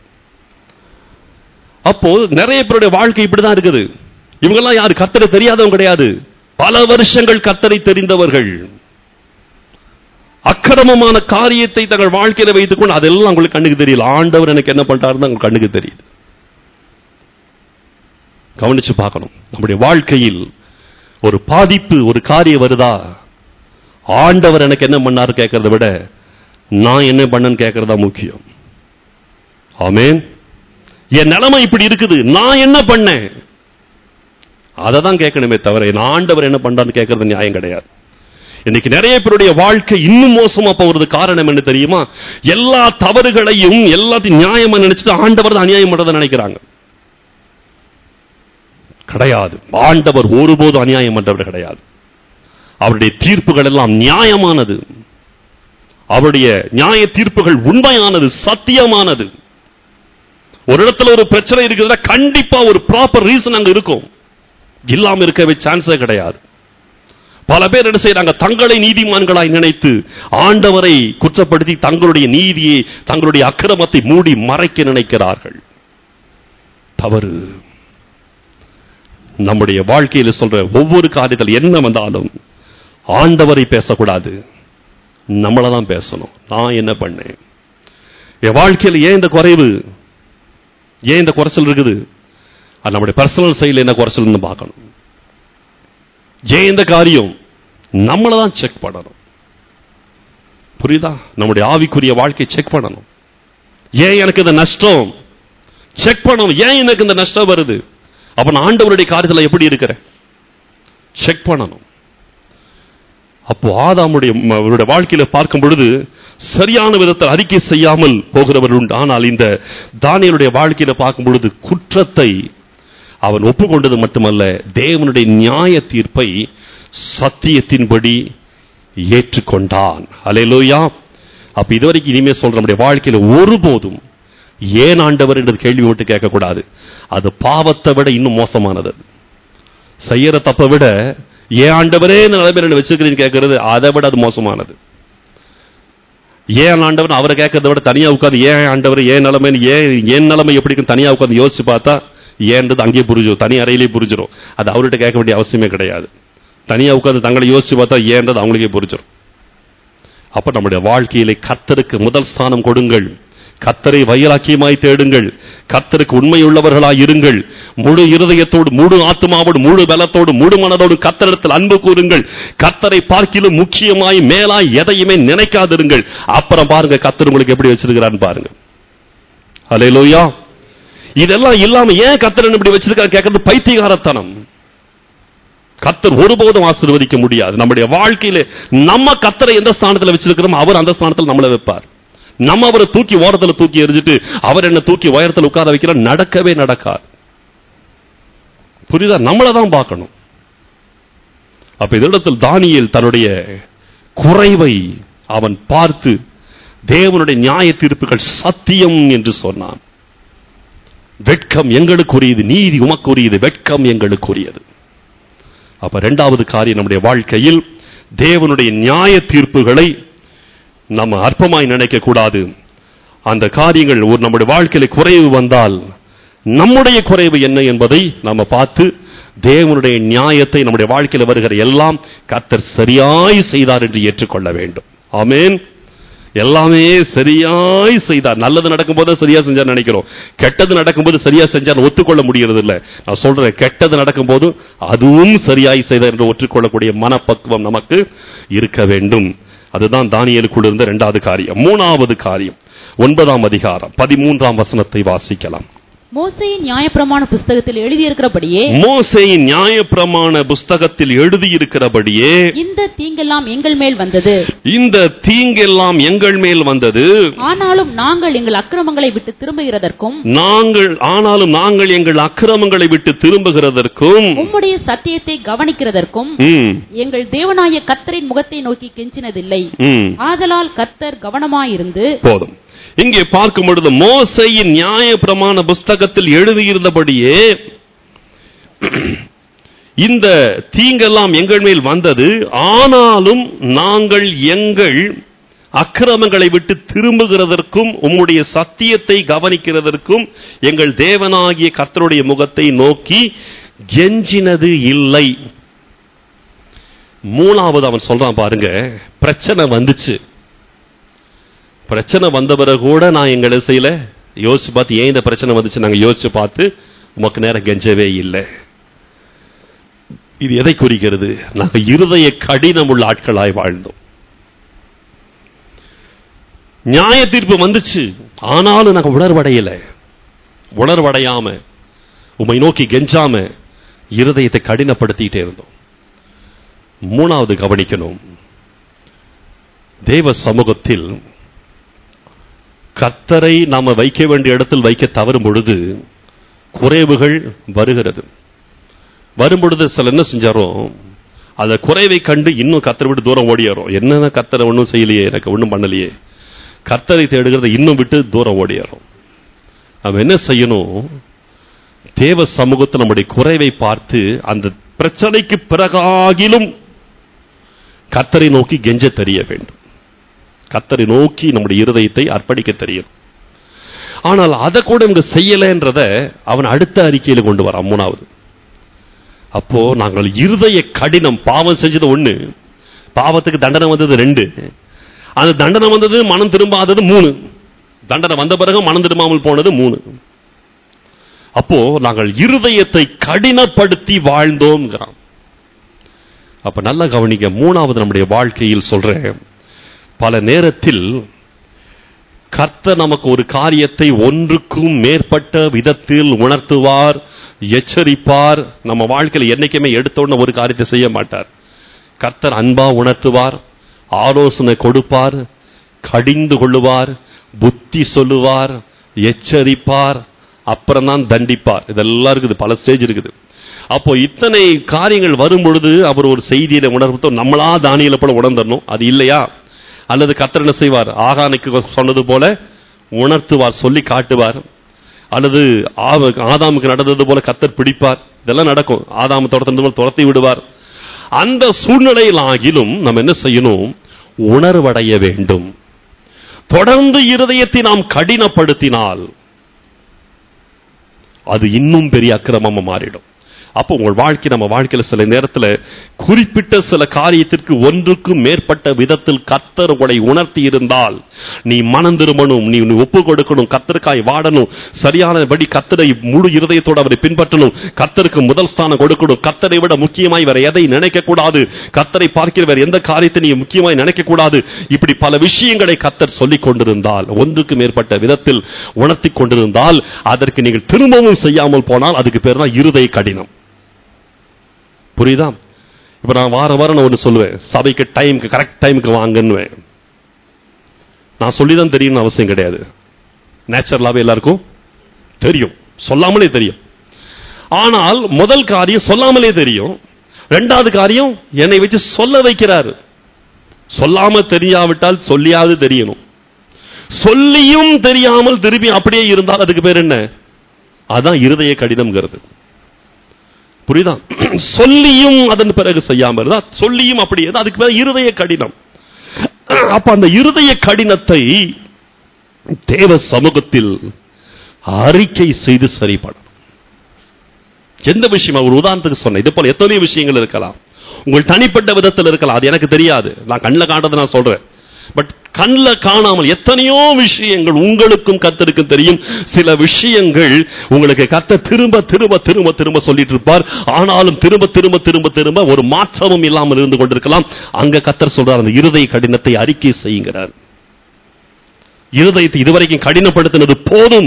A: அப்போ நிறைய பேருடைய வாழ்க்கை இப்படிதான் இருக்குது இவங்கெல்லாம் யாரு கத்தரை தெரியாதவங்க கிடையாது பல வருஷங்கள் கத்தரை தெரிந்தவர்கள் அக்கிரமமான காரியத்தை தங்கள் வாழ்க்கையில வைத்துக் கொண்டு அதெல்லாம் உங்களுக்கு கண்ணுக்கு தெரியல ஆண்டவர் எனக்கு என்ன பண்றாருன்னு உங்களுக்கு கண்ணுக்கு தெரியுது கவனிச்சு பார்க்கணும் நம்முடைய வாழ்க்கையில் ஒரு பாதிப்பு ஒரு காரியம் வருதா ஆண்டவர் எனக்கு என்ன பண்ணாரு கேட்கறத விட நான் என்ன பண்ணேன்னு கேட்கறதா முக்கியம் ஆமேன் என் நிலைமை இப்படி இருக்குது நான் என்ன பண்ணேன் அதை தான் கேட்கணுமே தவிர என் ஆண்டவர் என்ன பண்றான்னு கேட்கறது நியாயம் கிடையாது இன்னைக்கு நிறைய பேருடைய வாழ்க்கை இன்னும் மோசமா போறது காரணம் என்ன தெரியுமா எல்லா தவறுகளையும் எல்லாத்தையும் நியாயமா நினைச்சிட்டு ஆண்டவர் தான் அநியாயம் பண்றதை நினைக்கிறாங்க கிடையாது ஆண்டவர் ஒருபோதும் அநியாயம் பண்றவர் கிடையாது அவருடைய தீர்ப்புகள் எல்லாம் நியாயமானது அவருடைய நியாய தீர்ப்புகள் உண்மையானது சத்தியமானது ஒரு இடத்துல ஒரு பிரச்சனை இருக்குதுன்னா கண்டிப்பா ஒரு ப்ராப்பர் ரீசன் அங்க இருக்கும் இல்லாம இருக்கவே சான்ஸே கிடையாது பல பேர் என்ன செய்யறாங்க தங்களை நீதிமான்களாய் நினைத்து ஆண்டவரை குற்றப்படுத்தி தங்களுடைய நீதியை தங்களுடைய அக்கிரமத்தை மூடி மறைக்க நினைக்கிறார்கள் தவறு நம்முடைய வாழ்க்கையில் சொல்ற ஒவ்வொரு காரியத்தில் என்ன வந்தாலும் ஆண்டவரை பேசக்கூடாது நம்மளை தான் பேசணும் நான் என்ன பண்ணேன் என் வாழ்க்கையில் ஏன் இந்த குறைவு ஏன் இந்த குறைச்சல் இருக்குது அது நம்முடைய பர்சனல் சைடில் என்ன குறைச்சல்னு பார்க்கணும் ஏன் இந்த காரியம் நம்மளை தான் செக் பண்ணணும் புரியுதா நம்முடைய ஆவிக்குரிய வாழ்க்கையை செக் பண்ணணும் ஏன் எனக்கு இந்த நஷ்டம் செக் பண்ணணும் ஏன் எனக்கு இந்த நஷ்டம் வருது அப்ப நான் ஆண்டவருடைய காரியத்தில் எப்படி இருக்கிறேன் செக் பண்ணணும் அப்போ ஆதாமுடைய ம- அவருடைய வாழ்க்கையில பார்க்கும் பொழுது சரியான விதத்தில் அறிக்கை செய்யாமல் போகிறவர் உண்டு ஆனால் இந்த தானியலுடைய வாழ்க்கையில பார்க்கும் பொழுது குற்றத்தை அவன் ஒப்புக்கொண்டது மட்டுமல்ல தேவனுடைய நியாய தீர்ப்பை சத்தியத்தின்படி ஏற்றுக்கொண்டான் அல்லேலூயா அப்ப இதுவரைக்கும் இனிமே சொல்ற நம்முடைய வாழ்க்கையில ஒருபோதும் ஏன் ஆண்டவர் என்று கேள்வி விட்டு கேட்கக்கூடாது அது பாவத்தை விட இன்னும் மோசமானது அது. செய்யற தப்பை விட ஏன் ஆண்டவரே இந்த நிலைமையில வச்சிருக்கிறீன்னு கேட்கறது அதை விட அது மோசமானது ஏன் ஆண்டவர் அவரை கேட்கறத விட தனியா உட்காந்து ஏன் ஆண்டவர் ஏன் நிலைமைன்னு ஏன் என் நிலைமை எப்படி இருக்குன்னு தனியா உட்காந்து யோசிச்சு பார்த்தா ஏன்றது அங்கேயே புரிஞ்சிடும் தனி அறையிலேயே புரிஞ்சிடும் அது அவர்கிட்ட கேட்க வேண்டிய அவசியமே கிடையாது தனியா உட்காந்து தங்களை யோசிச்சு பார்த்தா ஏன்றது அவங்களுக்கே புரிஞ்சிடும் அப்ப நம்முடைய வாழ்க்கையிலே கத்தருக்கு முதல் ஸ்தானம் கொடுங்கள் கத்தரை வயலாக்கியமாய் தேடுங்கள் கத்தருக்கு உண்மையுள்ளவர்களாய் இருங்கள் முழு இருதயத்தோடு முழு ஆத்மாவோடு முழு பலத்தோடு முழு மனதோடு கத்தரிடத்தில் அன்பு கூறுங்கள் கத்தரை பார்க்கிலும் முக்கியமாய் மேலாய் எதையுமே நினைக்காதிருங்கள் அப்புறம் பாருங்க கத்தர் உங்களுக்கு எப்படி வச்சிருக்கிறான்னு பாருங்க ஹalleluya இதெல்லாம் இல்லாம ஏன் கத்தர் இப்படி வச்சிருக்காரு கேட்கறது பைத்தியகாரத்தனம் கத்தர் ஒருபோதும் ஆசீர்வதிக்க முடியாது நம்முடைய வாழ்க்கையில நம்ம கத்தரை எந்த ஸ்தானத்துல வச்சிருக்கிறோம் அவர் அந்த ஸ்தானத்துல நம்மளை வைப்பார் நம்ம அவரை தூக்கி ஓரத்துல தூக்கி எறிஞ்சிட்டு அவர் என்ன தூக்கி உயரத்துல உட்கார வைக்கிற நடக்கவே நடக்காது புரியுதா நம்மளை தான் பார்க்கணும் அப்ப இதனிடத்தில் தானியேல் தன்னுடைய குறைவை அவன் பார்த்து தேவனுடைய நியாய தீர்ப்புகள் சத்தியம் என்று சொன்னான் வெட்கம் எங்களுக்குரியது நீதி உமக்குரியது வெட்கம் எங்களுக்குரியது அப்ப இரண்டாவது காரியம் நம்முடைய வாழ்க்கையில் தேவனுடைய நியாய தீர்ப்புகளை நம்ம அற்பமாய் நினைக்க கூடாது அந்த காரியங்கள் ஒரு நம்முடைய வாழ்க்கையில குறைவு வந்தால் நம்முடைய குறைவு என்ன என்பதை நம்ம பார்த்து தேவனுடைய நியாயத்தை நம்முடைய வாழ்க்கையில் வருகிற எல்லாம் கர்த்தர் சரியாய் செய்தார் என்று ஏற்றுக்கொள்ள வேண்டும் ஆமென் எல்லாமே சரியாய் செய்தார் நல்லது நடக்கும்போது சரியா செஞ்சார் நினைக்கிறோம் கெட்டது நடக்கும்போது சரியா செஞ்சார் ஒத்துக்கொள்ள முடியறது இல்ல நான் சொல்றேன் கெட்டது நடக்கும்போது அதுவும் சரியாய் செய்தார் என்று ஒற்றுக்கொள்ளக்கூடிய மனப்பக்குவம் நமக்கு இருக்க வேண்டும் அதுதான் தானியலுக்குள் இருந்த இரண்டாவது காரியம் மூணாவது காரியம் ஒன்பதாம் அதிகாரம் பதிமூன்றாம் வசனத்தை வாசிக்கலாம்
B: மோசையின் நியாயப்பிரமாண புஸ்தகத்தில் எழுதியிருக்கிறபடியே
A: மோசேயின் நியாயப்பிரமாண புஸ்தகத்தில் எழுதியிருக்கிறபடியே
B: இந்த தீங்கெல்லாம் எங்கள் மேல் வந்தது
A: இந்த தீங்கெல்லாம் எங்கள் மேல் வந்தது
B: ஆனாலும் நாங்கள் எங்கள் அக்கிரமங்களை விட்டு திரும்புகிறதற்கும்
A: நாங்கள் ஆனாலும் நாங்கள் எங்கள் அக்கிரமங்களை விட்டு திரும்புகிறதற்கும்
B: உம்முடைய சத்தியத்தை கவனிக்கிறதற்கும்
A: ம்,
B: எங்கள் தேவனாய கர்த்தரின் முகத்தை நோக்கி கெஞ்சினதில்லை
A: ம்,
B: ஆதலால் கர்த்தர் கவனமாயிருந்து
A: போதும் இங்கே பார்க்கும் பொழுது மோசையின் நியாய பிரமாண புஸ்தகத்தில் எழுதியிருந்தபடியே இந்த தீங்கெல்லாம் எங்கள் மேல் வந்தது ஆனாலும் நாங்கள் எங்கள் அக்கிரமங்களை விட்டு திரும்புகிறதற்கும் உம்முடைய சத்தியத்தை கவனிக்கிறதற்கும் எங்கள் தேவனாகிய கர்த்தருடைய முகத்தை நோக்கி கெஞ்சினது இல்லை மூணாவது அவன் சொல்றான் பாருங்க பிரச்சனை வந்துச்சு பிரச்சனை வந்த பிறகு கூட நான் எங்களை செய்யல யோசிச்சு பார்த்து ஏன் இந்த பிரச்சனை வந்துச்சு நாங்க யோசிச்சு பார்த்து உமக்கு நேரம் கெஞ்சவே இல்லை இது எதை குறிக்கிறது நாங்க இருதய கடினம் உள்ள ஆட்களாய் வாழ்ந்தோம் நியாய தீர்ப்பு வந்துச்சு ஆனாலும் நாங்க உணர்வடையல உணர்வடையாம உம்மை நோக்கி கெஞ்சாம இருதயத்தை கடினப்படுத்திட்டே இருந்தோம் மூணாவது கவனிக்கணும் தேவ சமூகத்தில் கர்த்தரை நாம வைக்க வேண்டிய இடத்தில் வைக்க தவறும் பொழுது குறைவுகள் வருகிறது வரும் பொழுது சில என்ன செஞ்சாரோ அந்த குறைவை கண்டு இன்னும் கர்த்தரை விட்டு தூரம் ஓடியாரோம் என்னென்ன கர்த்தரை ஒன்றும் செய்யலையே எனக்கு ஒன்றும் பண்ணலையே கர்த்தரை தேடுகிறத இன்னும் விட்டு தூரம் ஓடியாரோம் நம்ம என்ன செய்யணும் தேவ சமூகத்தில் நம்முடைய குறைவை பார்த்து அந்த பிரச்சனைக்கு பிறகாகிலும் கர்த்தரை நோக்கி கெஞ்ச தெரிய வேண்டும் கர்த்தரை நோக்கி நம்முடைய இருதயத்தை அர்ப்பணிக்க தெரியும் ஆனால் அதை கூட இவங்க செய்யலைன்றத அவன் அடுத்த அறிக்கையில கொண்டு வரான் மூணாவது அப்போ நாங்கள் இருதய கடினம் பாவம் செஞ்சது ஒண்ணு பாவத்துக்கு தண்டனை வந்தது ரெண்டு அந்த தண்டனை வந்தது மனம் திரும்பாதது மூணு தண்டனை வந்த பிறகு மனம் திரும்பாமல் போனது மூணு அப்போ நாங்கள் இருதயத்தை கடினப்படுத்தி வாழ்ந்தோம்ங்கிறான் அப்ப நல்லா கவனிக்க மூணாவது நம்முடைய வாழ்க்கையில் சொல்றேன் பல நேரத்தில் கர்த்தர் நமக்கு ஒரு காரியத்தை ஒன்றுக்கும் மேற்பட்ட விதத்தில் உணர்த்துவார் எச்சரிப்பார் நம்ம வாழ்க்கையில் என்னைக்குமே எடுத்தோன்னு ஒரு காரியத்தை செய்ய மாட்டார் கர்த்தர் அன்பா உணர்த்துவார் ஆலோசனை கொடுப்பார் கடிந்து கொள்ளுவார் புத்தி சொல்லுவார் எச்சரிப்பார் அப்புறம் தான் தண்டிப்பார் இதெல்லாம் இருக்குது பல ஸ்டேஜ் இருக்குது அப்போ இத்தனை காரியங்கள் வரும் பொழுது அவர் ஒரு செய்தியில உணர்வு நம்மளா தானியல போல உணர்ந்தரணும் அது இல்லையா அல்லது கத்தர் என்ன செய்வார் ஆகானுக்கு சொன்னது போல உணர்த்துவார் சொல்லி காட்டுவார் அல்லது ஆவ- ஆதாமுக்கு நடந்தது போல கத்தர் பிடிப்பார் இதெல்லாம் நடக்கும் ஆதாம துரத்துறது போல துரத்தி விடுவார் அந்த சூழ்நிலையில் ஆகிலும் நம்ம என்ன செய்யணும் உணர்வடைய வேண்டும் தொடர்ந்து இருதயத்தை நாம் கடினப்படுத்தினால் அது இன்னும் பெரிய அக்கிரமமா மாறிடும் அப்போ உங்கள் வாழ்க்கை நம்ம வாழ்க்கையில சில நேரத்துல குறிப்பிட்ட சில காரியத்திற்கு ஒன்றுக்கும் மேற்பட்ட விதத்தில் கர்த்தர் உங்களை உணர்த்தி இருந்தால் நீ மனம் திரும்பணும் நீ நீ ஒப்பு கொடுக்கணும் கத்தருக்காய் வாடணும் சரியானபடி கத்தரை முழு இருதயத்தோடு அவரை பின்பற்றணும் கத்தருக்கு முதல் ஸ்தானம் கொடுக்கணும் கத்தரை விட முக்கியமாய் வேற எதை நினைக்க கூடாது கத்தரை பார்க்கிற வேற எந்த காரியத்தை நீ முக்கியமாய் நினைக்க கூடாது இப்படி பல விஷயங்களை கத்தர் சொல்லிக் கொண்டிருந்தால் ஒன்றுக்கு மேற்பட்ட விதத்தில் உணர்த்தி கொண்டிருந்தால் அதற்கு நீங்கள் திரும்பவும் செய்யாமல் போனால் அதுக்கு பேர் தான் இருதய கடினம் புரியுதா இப்ப நான் வார வாரம் நான் ஒன்று சொல்லுவேன் சபைக்கு டைமுக்கு கரெக்ட் டைமுக்கு வாங்கன்னுவேன் நான் சொல்லி தான் தெரியும்னு அவசியம் கிடையாது நேச்சுரலாவே எல்லாருக்கும் தெரியும் சொல்லாமலே தெரியும் ஆனால் முதல் காரியம் சொல்லாமலே தெரியும் ரெண்டாவது காரியம் என்னை வச்சு சொல்ல வைக்கிறாரு சொல்லாம தெரியாவிட்டால் சொல்லியாவது தெரியணும் சொல்லியும் தெரியாமல் திருப்பி அப்படியே இருந்தால் அதுக்கு பேர் என்ன அதான் இருதய கடினம்ங்கிறது புரியுதா சொல்லியும் அதன் பிறகு செய்யாம இருந்தா சொல்லியும் அப்படியே தான் அதுக்கு பேர் இருதய கடினம் அப்ப அந்த இருதய கடினத்தை தேவ சமூகத்தில் அறிக்கை செய்து சரிபடணும் எந்த விஷயம் ஒரு உதாரணத்துக்கு சொன்னேன் இது போல எத்தனையோ விஷயங்கள் இருக்கலாம் உங்கள் தனிப்பட்ட விதத்தில் இருக்கலாம் அது எனக்கு தெரியாது நான் கண்ணில் காண்றதை நான் சொல்றேன் பட் கண்ணில் காணாமல் எத்தனையோ விஷயங்கள் உங்களுக்கும் கத்தருக்கும் தெரியும் சில விஷயங்கள் உங்களுக்கு கத்த திரும்ப திரும்ப திரும்ப திரும்ப சொல்லிட்டு இருப்பார் ஆனாலும் திரும்ப திரும்ப திரும்ப திரும்ப ஒரு மாற்றமும் இல்லாமல் இருந்து கொண்டிருக்கலாம் அங்க கத்தர் சொல்றார் அந்த இருதய கடினத்தை அறிக்கை செய்யுங்கிறார் இருதயத்தை இதுவரைக்கும் கடினப்படுத்தினது போதும்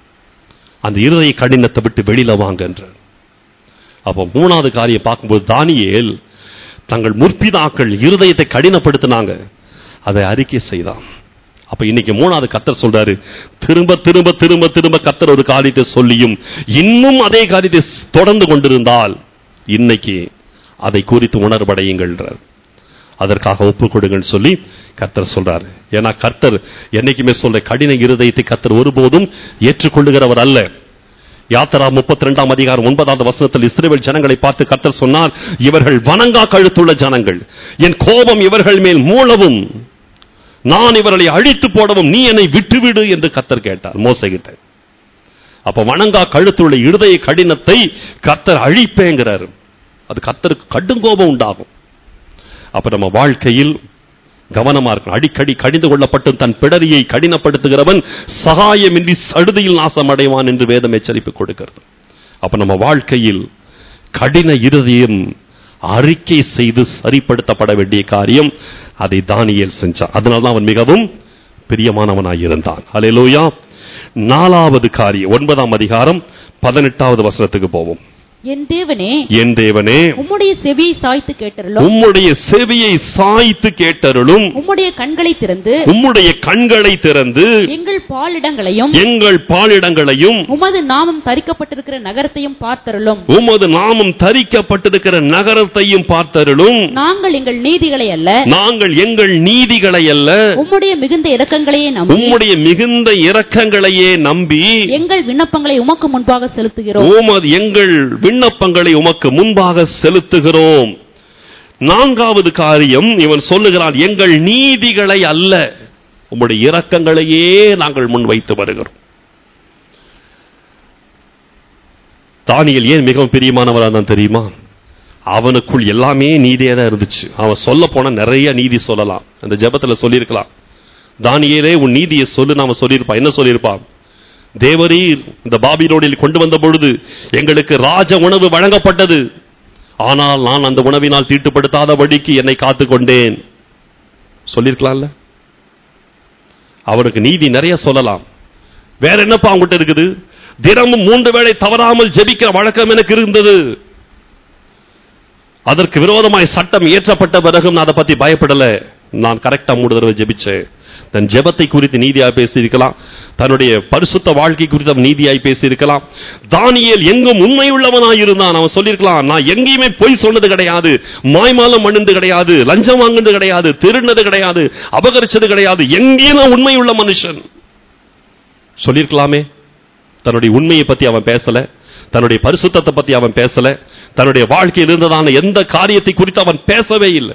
A: அந்த இருதய கடினத்தை விட்டு வெளியில வாங்கன்றார் அப்போ மூணாவது காரியம் பார்க்கும்போது தானியேல் தங்கள் முற்பிதாக்கள் இருதயத்தை கடினப்படுத்தினாங்க அதை அறிக்கை செய்தான் அப்ப இன்னைக்கு மூணாவது கத்தர் சொல்றாரு திரும்ப திரும்ப திரும்ப திரும்ப கத்தர் ஒரு காரியத்தை சொல்லியும் இன்னும் அதே காரியத்தை தொடர்ந்து கொண்டிருந்தால் இன்னைக்கு அதை குறித்து உணர்வடையுங்கள்ன்றார் அதற்காக ஒப்பு கொடுங்கன்னு சொல்லி கர்த்தர் சொல்றாரு ஏன்னா கர்த்தர் என்னைக்குமே சொல்ற கடின இருதயத்தை கர்த்தர் ஒருபோதும் ஏற்றுக்கொள்ளுகிறவர் அல்ல யாத்திரா முப்பத்தி ரெண்டாம் அதிகாரம் ஒன்பதாவது வசனத்தில் இஸ்ரேல் ஜனங்களை பார்த்து கர்த்தர் சொன்னார் இவர்கள் வணங்கா கழுத்துள்ள ஜனங்கள் என் கோபம் இவர்கள் மேல் மூளவும் நான் இவர்களை அழித்து போடவும் நீ என்னை விட்டுவிடு என்று கர்த்தர் கேட்டார் மோசகிட்ட அப்ப வணங்கா கழுத்துள்ள இருதய கடினத்தை கர்த்தர் அழிப்பேங்கிறார் அது கர்த்தருக்கு கடும் கோபம் உண்டாகும் அப்ப நம்ம வாழ்க்கையில் கவனமா இருக்கணும் அடிக்கடி கடிந்து கொள்ளப்பட்டு தன் பிடரியை கடினப்படுத்துகிறவன் சகாயமின்றி சடுதியில் நாசம் அடைவான் என்று வேதம் எச்சரிப்பு கொடுக்கிறது அப்ப நம்ம வாழ்க்கையில் கடின இருதயம் அறிக்கை செய்து சரிப்படுத்தப்பட வேண்டிய காரியம் அதை தானியேல் செஞ்சான் அதனால்தான் அவன் மிகவும் பிரியமானவனாய் இருந்தான் அல்லேலூயா நாலாவது காரியம் ஒன்பதாம் அதிகாரம் பதினெட்டாவது வசனத்துக்கு போவோம்
B: என் தேவனே
A: என் தேவனே
B: உம்முடைய செவியை சாய்த்து கேட்டருளும்
A: உம்முடைய செவியை சாய்த்து கேட்டருளும்
B: உம்முடைய கண்களை திறந்து
A: உம்முடைய கண்களை திறந்து
B: எங்கள் பாலிடங்களையும்
A: எங்கள் பாலிடங்களையும்
B: உமது நாமம் தரிக்கப்பட்டிருக்கிற நகரத்தையும் பார்த்தருளும்
A: உமது நாமம் தரிக்கப்பட்டிருக்கிற நகரத்தையும் பார்த்தருளும்
B: நாங்கள் எங்கள் நீதிகளை அல்ல
A: நாங்கள் எங்கள் நீதிகளை அல்ல
B: உம்முடைய மிகுந்த இரக்கங்களையே நம்பி
A: உம்முடைய மிகுந்த இரக்கங்களையே நம்பி
B: எங்கள் விண்ணப்பங்களை உமக்கு முன்பாக செலுத்துகிறோம்
A: உமது எங்கள் விண்ணப்பங்களை உமக்கு முன்பாக செலுத்துகிறோம் நான்காவது காரியம் இவன் சொல்லுகிறான் எங்கள் நீதிகளை அல்ல உம்முடைய இரக்கங்களையே நாங்கள் முன் வைத்து வருகிறோம் தானியல் ஏன் மிகவும் பிரியமானவரா தான் தெரியுமா அவனுக்குள் எல்லாமே நீதியா தான் இருந்துச்சு அவன் சொல்ல போன நிறைய நீதி சொல்லலாம் அந்த ஜெபத்துல சொல்லியிருக்கலாம் தானியேலே உன் நீதியை சொல்லு நாம சொல்லியிருப்பான் என்ன சொல்லியிருப்பான் தேவரீர் இந்த பாபிலோனில் கொண்டு வந்த பொழுது எங்களுக்கு ராஜ உணவு வழங்கப்பட்டது ஆனால் நான் அந்த உணவினால் தீட்டுப்படுத்தாதபடிக்கு என்னை காத்துக்கொண்டேன் சொல்லியிருக்கலாம்ல அவனுக்கு நீதி நிறைய சொல்லலாம் வேற என்னப்பா அவங்ககிட்ட இருக்குது தினமும் மூன்று வேளை தவறாமல் ஜெபிக்கிற வழக்கம் எனக்கு இருந்தது அதற்கு விரோதமாய் சட்டம் இயற்றப்பட்ட பிறகும் நான் அதை பத்தி பயப்படல நான் கரெக்டா மூணு தடவை ஜெபிச்சேன் தன் ஜெபத்தை குறித்து நீதியாய் பேசியிருக்கலாம் தன்னுடைய பரிசுத்த வாழ்க்கை குறித்து அவன் நீதியாய் பேசியிருக்கலாம் தானியேல் எங்கும் உண்மை உள்ளவனாய் இருந்தான் அவன் சொல்லியிருக்கலாம் நான் எங்கேயுமே பொய் சொன்னது கிடையாது மாய்மாலம் மணிந்து கிடையாது லஞ்சம் வாங்குனது கிடையாது திருடினது கிடையாது அபகரிச்சது கிடையாது எங்கேயும் நான் உண்மை உள்ள மனுஷன் சொல்லியிருக்கலாமே தன்னுடைய உண்மையை பத்தி அவன் பேசல தன்னுடைய பரிசுத்தத்தை பத்தி அவன் பேசல தன்னுடைய வாழ்க்கையில் இருந்ததான எந்த காரியத்தை குறித்து அவன் பேசவே இல்லை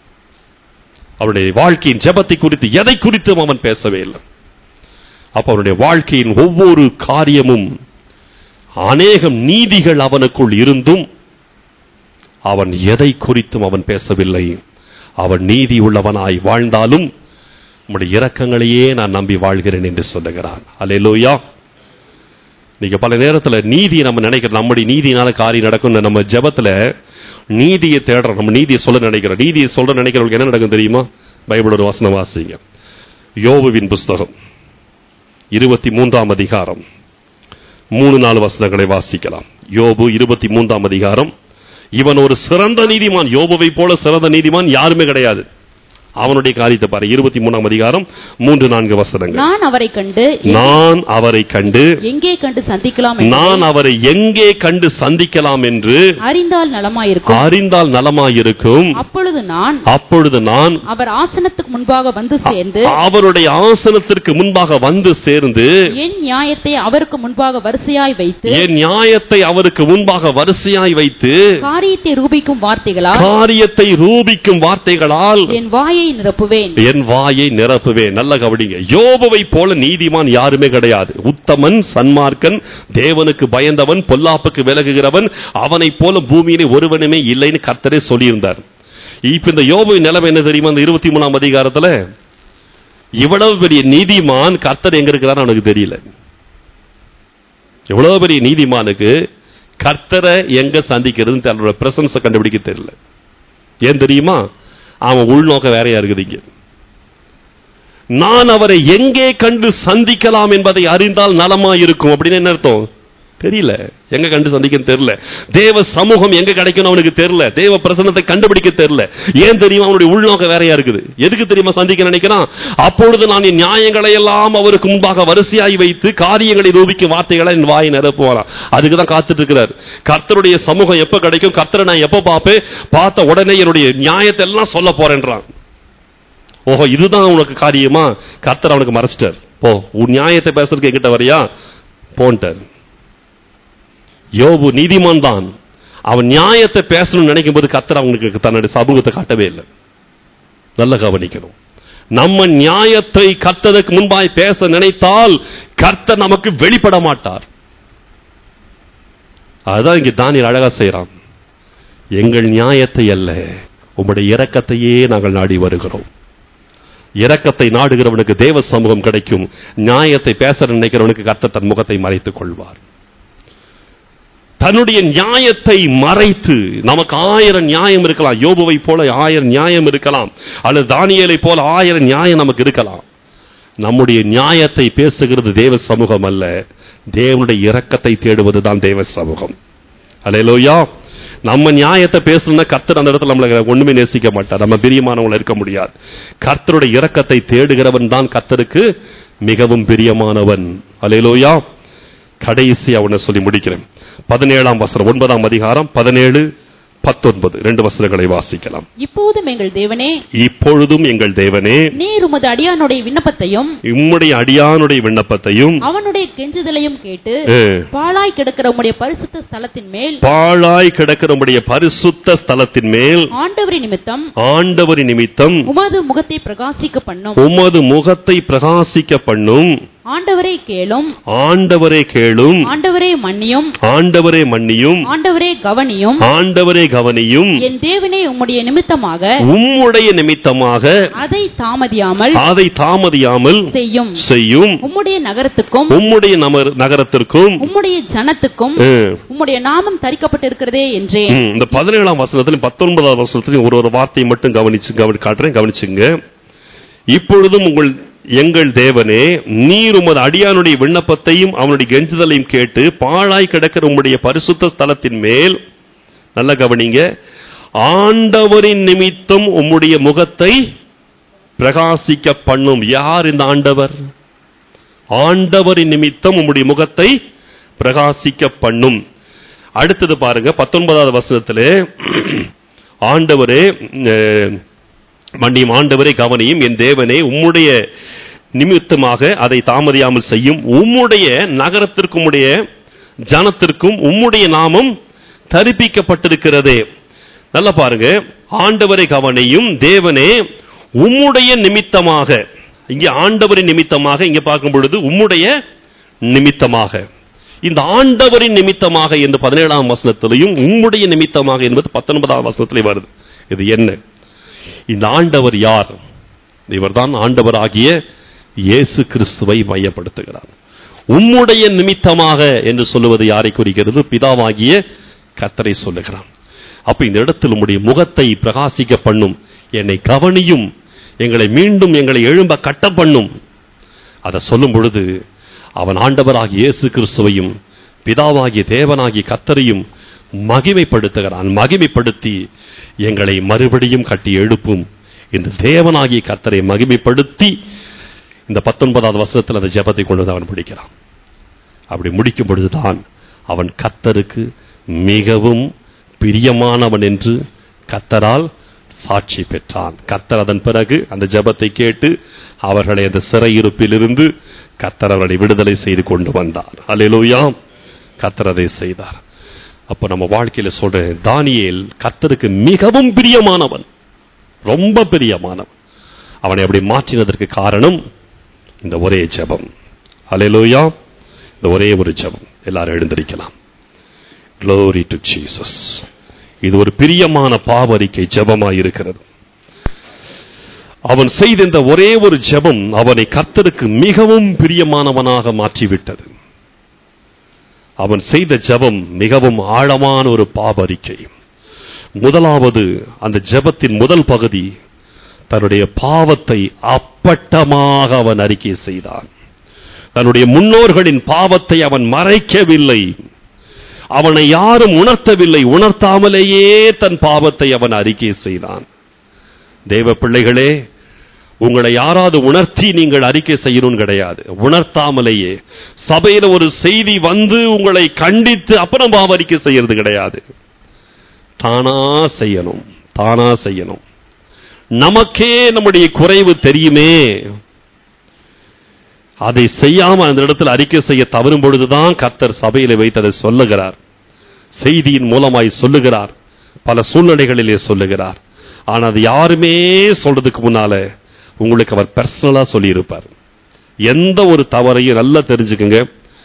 A: அவனுடைய வாழ்க்கையின் ஜெபத்தை குறித்து எதை குறித்தும் அவன் பேசவே இல்லை அப்ப அவனுடைய வாழ்க்கையின் ஒவ்வொரு காரியமும் அநேகம் நீதிகள் அவனுக்குள் இருந்தும் அவன் எதை குறித்தும் அவன் பேசவில்லை அவன் நீதி உள்ளவனாய் வாழ்ந்தாலும் உம்முடைய இரக்கங்களையே நான் நம்பி வாழ்கிறேன் என்று சொல்லுகிறான் அல்லேலூயா நீங்க பல நேரத்துல நீதியை நம்ம நினைக்கிறோம் நம்முடைய நீதியினால காரியம் நடக்கும் நம்ம ஜெபத்துல நீதியை தேடுறோம் நம்ம நீதியை சொல்ல நினைக்கிறோம் நீதியை சொல்ல நினைக்கிறவங்களுக்கு என்ன நடக்கும் தெரியுமா பைபிள் ஒரு வசனம் வாசிங்க யோபுவின் புஸ்தகம் இருபத்தி மூன்றாம் அதிகாரம் மூணு நாலு வசனங்களை வாசிக்கலாம் யோபு இருபத்தி மூன்றாம் அதிகாரம் இவன் ஒரு சிறந்த நீதிமான் யோபுவை போல சிறந்த நீதிமான் யாருமே கிடையாது அவனுடைய காரியத்தை பாரு இருபத்தி மூணாம் அதிகாரம் மூன்று நான்கு வசனங்கள்
B: நான் அவரை கண்டு
A: நான் அவரை கண்டு
B: எங்கே கண்டு சந்திக்கலாம் என்று
A: நான் அவரை எங்கே கண்டு சந்திக்கலாம் என்று
B: அறிந்தால் நலமாயிருக்கும்
A: அறிந்தால் நலமாயிருக்கும்
B: அப்பொழுது நான்
A: அப்பொழுது நான்
B: அவர் ஆசனத்துக்கு முன்பாக வந்து சேர்ந்து
A: அவருடைய ஆசனத்திற்கு முன்பாக வந்து சேர்ந்து
B: என் நியாயத்தை அவருக்கு முன்பாக வரிசையாய் வைத்து
A: என் நியாயத்தை அவருக்கு முன்பாக வரிசையாய் வைத்து
B: காரியத்தை ரூபிக்கும் வார்த்தைகளால்
A: காரியத்தை ரூபிக்கும் வார்த்தைகளால்
B: என் வாயை நிரப்புவேன்
A: என் வாயை நிரப்புவேன் நல்ல கவனிங்க யோபுவை போல நீதிமான் யாருமே கிடையாது உத்தமன் சன்மார்க்கன் தேவனுக்கு பயந்தவன் பொல்லாப்புக்கு விலகுகிறவன் அவனைப் போல பூமியிலே ஒருவனுமே இல்லைன்னு கர்த்தரே சொல்லியிருந்தார் இப்ப இந்த யோபுவின் நிலைமை என்ன தெரியுமா இந்த இருபத்தி மூணாம் அதிகாரத்துல இவ்வளவு பெரிய நீதிமான் கர்த்தர் எங்க இருக்கிறான்னு அவனுக்கு தெரியல எவ்வளவு பெரிய நீதிமானுக்கு கர்த்தரை எங்க சந்திக்கிறதுன்னு தன்னோட பிரசன்ஸை கண்டுபிடிக்க தெரியல ஏன் தெரியுமா அவன் உள்நோக்க வேறையா இருக்குது இங்க நான் அவரை எங்கே கண்டு சந்திக்கலாம் என்பதை அறிந்தால் நலமா இருக்கும் அப்படின்னு என்ன அர்த்தம் தெரியல எங்க கண்டு சந்திக்கன்னு தெரியல தேவ சமூகம் எங்க கிடைக்கும் அவனுக்கு தெரியல தேவ பிரசன்னத்தை கண்டுபிடிக்க தெரியல ஏன் தெரியுமா அவனுடைய உள்நோக்க வேறையா இருக்குது எதுக்கு தெரியுமா சந்திக்க நினைக்கிறான் அப்பொழுது நான் என் நியாயங்களை எல்லாம் அவருக்கு முன்பாக வரிசையாய் வைத்து காரியங்களை ரூபிக்கும் வார்த்தைகளை என் வாயை நிரப்புவாராம் அதுக்கு தான் காத்துட்டு இருக்கிறார் கர்த்தருடைய சமூகம் எப்ப கிடைக்கும் கர்த்தரை நான் எப்ப பார்ப்பேன் பார்த்த உடனே என்னுடைய நியாயத்தை எல்லாம் சொல்ல போறேன்றான் ஓஹோ இதுதான் உனக்கு காரியமா கர்த்தர் அவனுக்கு மறைச்சிட்டார் போ உன் நியாயத்தை பேசுறதுக்கு என்கிட்ட வரியா போன்ட்டார் யோபு நீதிமான் தான் அவன் நியாயத்தை பேசணும்னு நினைக்கும் போது கர்த்தர் அவனுக்கு தன்னுடைய சமூகத்தை காட்டவே இல்லை நல்ல கவனிக்கணும் நம்ம நியாயத்தை கர்த்தருக்கு முன்பாய் பேச நினைத்தால் கர்த்தர் நமக்கு வெளிப்பட மாட்டார் அதுதான் இங்க தானியல் அழகா செய்றான் எங்கள் நியாயத்தை அல்ல உம்முடைய இரக்கத்தையே நாங்கள் நாடி வருகிறோம் இரக்கத்தை நாடுகிறவனுக்கு தேவ சமூகம் கிடைக்கும் நியாயத்தை பேச நினைக்கிறவனுக்கு கர்த்தர் தன் முகத்தை மறைத்துக் கொள்வார் தன்னுடைய நியாயத்தை மறைத்து நமக்கு ஆயிரம் நியாயம் இருக்கலாம் யோபுவை போல ஆயிரம் நியாயம் இருக்கலாம் அல்லது தானியலை போல ஆயிரம் நியாயம் நமக்கு இருக்கலாம் நம்முடைய நியாயத்தை பேசுகிறது தேவ சமூகம் அல்ல தேவனுடைய இரக்கத்தை தேடுவதுதான் தேவ சமூகம் அலையலோயா நம்ம நியாயத்தை பேசணும்னா கர்த்தர் அந்த இடத்துல நம்மளை ஒண்ணுமே நேசிக்க மாட்டார் நம்ம பிரியமானவங்கள இருக்க முடியாது கர்த்தருடைய இரக்கத்தை தேடுகிறவன் தான் கர்த்தருக்கு மிகவும் பிரியமானவன் அலையலோயா கடைசி அவனை சொல்லி முடிக்கிறேன் பதினேழாம் வசனம் ஒன்பதாம் அதிகாரம் பதினேழு பத்தொன்பது ரெண்டு வசனங்களை வாசிக்கலாம்
B: இப்போதும் எங்கள் தேவனே
A: இப்பொழுதும் எங்கள் தேவனே
B: நீர் உமது அடியானுடைய விண்ணப்பத்தையும்
A: உம்முடைய அடியானுடைய விண்ணப்பத்தையும்
B: அவனுடைய கெஞ்சுதலையும் கேட்டு
A: அஹ்,
B: பாழாய் கிடக்கிற உம்முடைய பரிசுத்த ஸ்தலத்தின் மேல்
A: பாழாய் கிடக்கிற உம்முடைய பரிசுத்த ஸ்தலத்தின் மேல்
B: ஆண்டவரின் நிமித்தம்
A: ஆண்டவரின் நிமித்தம்
B: உமது முகத்தை பிரகாசிக்க பண்ணும்
A: உமது முகத்தை பிரகாசிக்க பண்ணும்
B: ஆண்டவரே கேளும்
A: ஆண்டவரே கேளும்
B: ஆண்டவரே மன்னியும்
A: ஆண்டவரே மன்னியும்
B: ஆண்டவரே கவனியும்
A: ஆண்டவரே கவனியும்
B: என் தேவனே உம்முடைய நிமித்தமாக
A: உம்முடைய நிமித்தமாக
B: அதை தாமதியாமல்
A: அதை தாமதியாமல்
B: செய்யும்
A: செய்யும்
B: உம்முடைய நகரத்துக்கும்
A: உம்முடைய நம- நகரத்திற்கும்
B: உம்முடைய ஜனத்துக்கும்
A: ம்,
B: உம்முடைய நாமம் தரிக்கப்பட்டிருக்கிறதே என்றேன்
A: ம், இந்த பதினேழாம் வசனத்திலும் பத்தொன்பதாம் வசனத்திலும் ஒரு ஒரு வார்த்தையை மட்டும் கவனிச்சு கவனி காட்டுறேன் கவனிச்சுங்க இப்பொழுதும் உங்கள் எங்கள் தேவனே நீர் உமது அடியானுடைய விண்ணப்பத்தையும் அவனுடைய கெஞ்சுதலையும் கேட்டு பாழாய் கிடக்கிற உம்முடைய பரிசுத்த ஸ்தலத்தின் மேல் நல்ல கவனிங்க ஆண்டவரின் நிமித்தம் உம்முடைய முகத்தை பிரகாசிக்க பண்ணும் யார் இந்த ஆண்டவர் ஆண்டவரின் நிமித்தம் உம்முடைய முகத்தை பிரகாசிக்க பண்ணும் அடுத்தது பாருங்க பத்தொன்பதாவது வசனத்திலே ஆண்டவரே அஹ், மன்னியும் ஆண்டவரே கவனியும் என் தேவனே உம்முடைய நிமித்தமாக அதை தாமதியாமல் செய்யும் உம்முடைய நகரத்திற்கும் உம்முடைய ஜனத்திற்கும் உம்முடைய நாமம் தரிப்பிக்கப்பட்டிருக்கிறதே நல்லா பாருங்க ஆண்டவரை கவனியும் தேவனே உம்முடைய நிமித்தமாக இங்கே ஆண்டவரின் நிமித்தமாக இங்க பார்க்கும் பொழுது உம்முடைய நிமித்தமாக இந்த ஆண்டவரின் நிமித்தமாக என்று பதினேழாம் வசனத்திலையும் உம்முடைய நிமித்தமாக என்பது பத்தொன்பதாம் வசனத்திலே வருது இது என்ன இந்த ஆண்டவர் யார் இவர்தான் ஆண்டவராகிய இயேசு கிறிஸ்துவை மையப்படுத்துகிறார் உம்முடைய நிமித்தமாக என்று சொல்லுவது யாரை குறிக்கிறது பிதாவாகிய கத்தரை சொல்லுகிறான் அப்ப இந்த இடத்தில் உம்முடைய முகத்தை பிரகாசிக்க பண்ணும் என்னை கவனியும் எங்களை மீண்டும் எங்களை எழும்ப கட்ட பண்ணும் அதை சொல்லும் பொழுது அவன் ஆண்டவராகிய இயேசு கிறிஸ்துவையும் பிதாவாகிய தேவனாகிய கத்தரையும் மகிமைப்படுத்துகிறான் மகிமைப்படுத்தி எங்களை மறுபடியும் கட்டி எழுப்பும் இந்த தேவனாகிய கத்தரை மகிமைப்படுத்தி இந்த பத்தொன்பதாவது வசனத்தில் அந்த ஜெபத்தை கொண்டு வந்து அவன் முடிக்கிறான் அப்படி முடிக்கும் பொழுதுதான் அவன் கத்தருக்கு மிகவும் பிரியமானவன் என்று கத்தரால் சாட்சி பெற்றான் கத்தர் அதன் பிறகு அந்த ஜெபத்தை கேட்டு அவர்களை அந்த சிறையிருப்பிலிருந்து கத்தர் அவர்களை விடுதலை செய்து கொண்டு வந்தார் அல்லேலூயா கத்தர் அதை செய்தார் அப்ப நம்ம வாழ்க்கையில சொல்றேன் தானியேல் கத்தருக்கு மிகவும் பிரியமானவன் ரொம்ப பிரியமானவன் அவனை அப்படி மாற்றினதற்கு காரணம் இந்த ஒரே ஜெபம் அல்லேலூயா இந்த ஒரே ஒரு ஜெபம் எல்லாரும் எழுந்திருக்கலாம் Glory to Jesus இது ஒரு பிரியமான பாவரிக்கை ஜெபமாய் இருக்கிறது அவன் செய்த இந்த ஒரே ஒரு ஜெபம் அவனை கர்த்தருக்கு மிகவும் பிரியமானவனாக மாற்றிவிட்டது அவன் செய்த ஜெபம் மிகவும் ஆழமான ஒரு பாவரிக்கை முதலாவது அந்த ஜெபத்தின் முதல் பகுதி தன்னுடைய பாவத்தை அப்பட்டமாக அவன் அறிக்கை செய்தான் தன்னுடைய முன்னோர்களின் பாவத்தை அவன் மறைக்கவில்லை அவனை யாரும் உணர்த்தவில்லை உணர்த்தாமலேயே தன் பாவத்தை அவன் அறிக்கை செய்தான் தேவ பிள்ளைகளே உங்களை யாராவது உணர்த்தி நீங்கள் அறிக்கை செய்யணும்னு கிடையாது உணர்த்தாமலேயே சபையில ஒரு செய்தி வந்து உங்களை கண்டித்து அப்புறம் பாவ அறிக்கை செய்யறது கிடையாது தானா செய்யணும் தானா செய்யணும் நமக்கே நம்முடைய குறைவு தெரியுமே அதை செய்யாம அந்த இடத்துல அறிக்கை செய்ய தவறும் பொழுதுதான் கர்த்தர் சபையில வைத்து அதை சொல்லுகிறார் செய்தியின் மூலமாய் சொல்லுகிறார் பல சூழ்நிலைகளிலே சொல்லுகிறார் ஆனா அது யாருமே சொல்றதுக்கு முன்னால உங்களுக்கு அவர் பர்சனலா சொல்லியிருப்பார் எந்த ஒரு தவறையும் நல்லா தெரிஞ்சுக்குங்க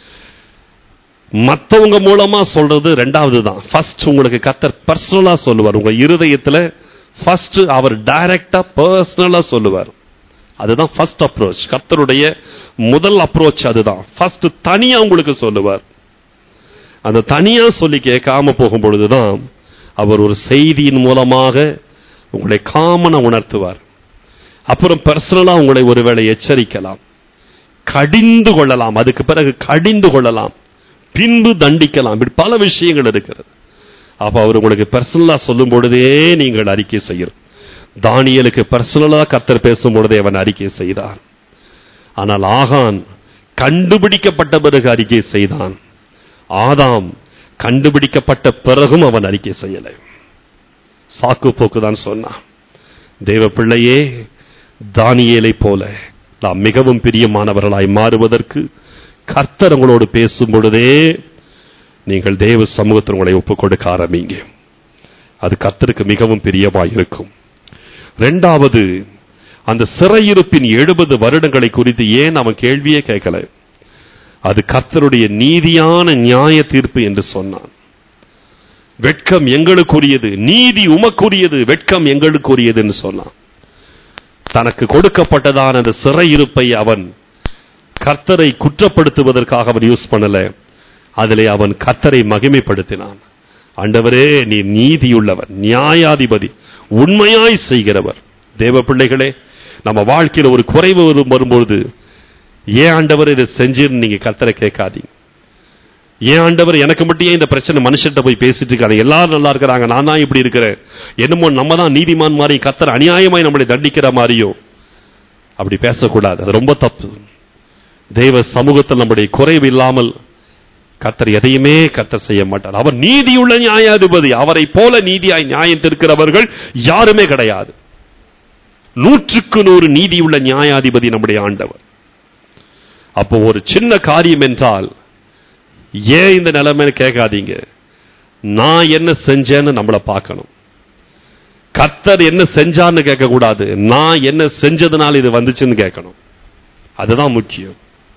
A: மத்தவங்க மூலமா சொல்றது ரெண்டாவது தான் ஃபர்ஸ்ட் உங்களுக்கு கத்தர் பர்சனலா சொல்லுவார் உங்க இருதயத்துல ஃபர்ஸ்ட் அவர் டைரக்டா பர்சனலா சொல்லுவார் அதுதான் ஃபர்ஸ்ட் அப்ரோச் கர்த்தருடைய முதல் அப்ரோச் அதுதான் ஃபர்ஸ்ட் தனியா உங்களுக்கு சொல்லுவார் அந்த தனியா சொல்லி கேட்காம போகும் பொழுதுதான் அவர் ஒரு செய்தியின் மூலமாக உங்களை காமன உணர்த்துவார் அப்புறம் பர்சனலா உங்களை ஒருவேளை எச்சரிக்கலாம் கடிந்து கொள்ளலாம் அதுக்கு பிறகு கடிந்து கொள்ளலாம் பின்பு தண்டிக்கலாம் இப்படி பல விஷயங்கள் இருக்கிறது அப்ப அவர் உங்களுக்கு பர்சனலா சொல்லும் பொழுதே நீங்கள் அறிக்கை செய்யணும் தானியலுக்கு பர்சனலா கத்தர் பேசும் பொழுதே அவன் அறிக்கை செய்தார் ஆனால் ஆகான் கண்டுபிடிக்கப்பட்ட பிறகு அறிக்கை செய்தான் ஆதாம் கண்டுபிடிக்கப்பட்ட பிறகும் அவன் அறிக்கை செய்யலை சாக்கு போக்கு தான் சொன்னான் தேவ பிள்ளையே தானியேலை போல நாம் மிகவும் பிரியமானவர்களாய் மாறுவதற்கு கர்த்தர் உங்களோடு பேசும் பொழுதே நீங்கள் தேவ சமூகத்தில் உங்களை ஒப்புக் கொடுக்க ஆரம்பிங்க அது கர்த்தருக்கு மிகவும் பிரியமாய் இருக்கும் ரெண்டாவது அந்த சிறையிருப்பின் எழுபது வருடங்களை குறித்து ஏன் அவன் கேள்வியே கேட்கல அது கர்த்தருடைய நீதியான நியாய தீர்ப்பு என்று சொன்னான் வெட்கம் எங்களுக்குரியது நீதி உமக்குரியது வெட்கம் எங்களுக்குரியது என்று சொன்னான் தனக்கு கொடுக்கப்பட்டதான அந்த சிறையிருப்பை அவன் கர்த்தரை குற்றப்படுத்துவதற்காக அவன் யூஸ் பண்ணல அதிலே அவன் கர்த்தரை மகிமைப்படுத்தினான் ஆண்டவரே நீ நீதியுள்ளவர் நியாயாதிபதி உண்மையாய் செய்கிறவர் தேவ பிள்ளைகளே நம்ம வாழ்க்கையில ஒரு குறைவு வரும் வரும்போது ஏன் ஆண்டவர் இதை செஞ்சுன்னு நீங்க கர்த்தரை கேட்காதீங்க ஏன் ஆண்டவர் எனக்கு மட்டும் ஏன் இந்த பிரச்சனை மனுஷன்ட்ட போய் பேசிட்டு இருக்காங்க எல்லாரும் நல்லா இருக்கிறாங்க நான் தான் இப்படி இருக்கிறேன் என்னமோ நம்ம தான் நீதிமான் மாதிரி கத்தர் அநியாயமாய் நம்மளை தண்டிக்கிற மாதிரியும் அப்படி பேசக்கூடாது அது ரொம்ப தப்பு தெய்வ சமூகத்தில் நம்முடைய குறைவு இல்லாமல் கர்த்தர் எதையுமே கர்த்தர் செய்ய மாட்டார் அவர் நீதியுள்ள நியாயாதிபதி அவரை போல நீதியாய் நியாயம் தீர்க்கிறவர்கள் யாருமே கிடையாது நூற்றுக்கு நூறு நீதியுள்ள நியாயாதிபதி நம்முடைய ஆண்டவர் அப்போ ஒரு சின்ன காரியம் என்றால் ஏன் இந்த நிலைமைன்னு கேட்காதீங்க நான் என்ன செஞ்சேன்னு நம்மளை பார்க்கணும் கர்த்தர் என்ன செஞ்சான்னு கேட்கக்கூடாது நான் என்ன செஞ்சதுனால இது வந்துச்சுன்னு கேட்கணும் அதுதான் முக்கியம்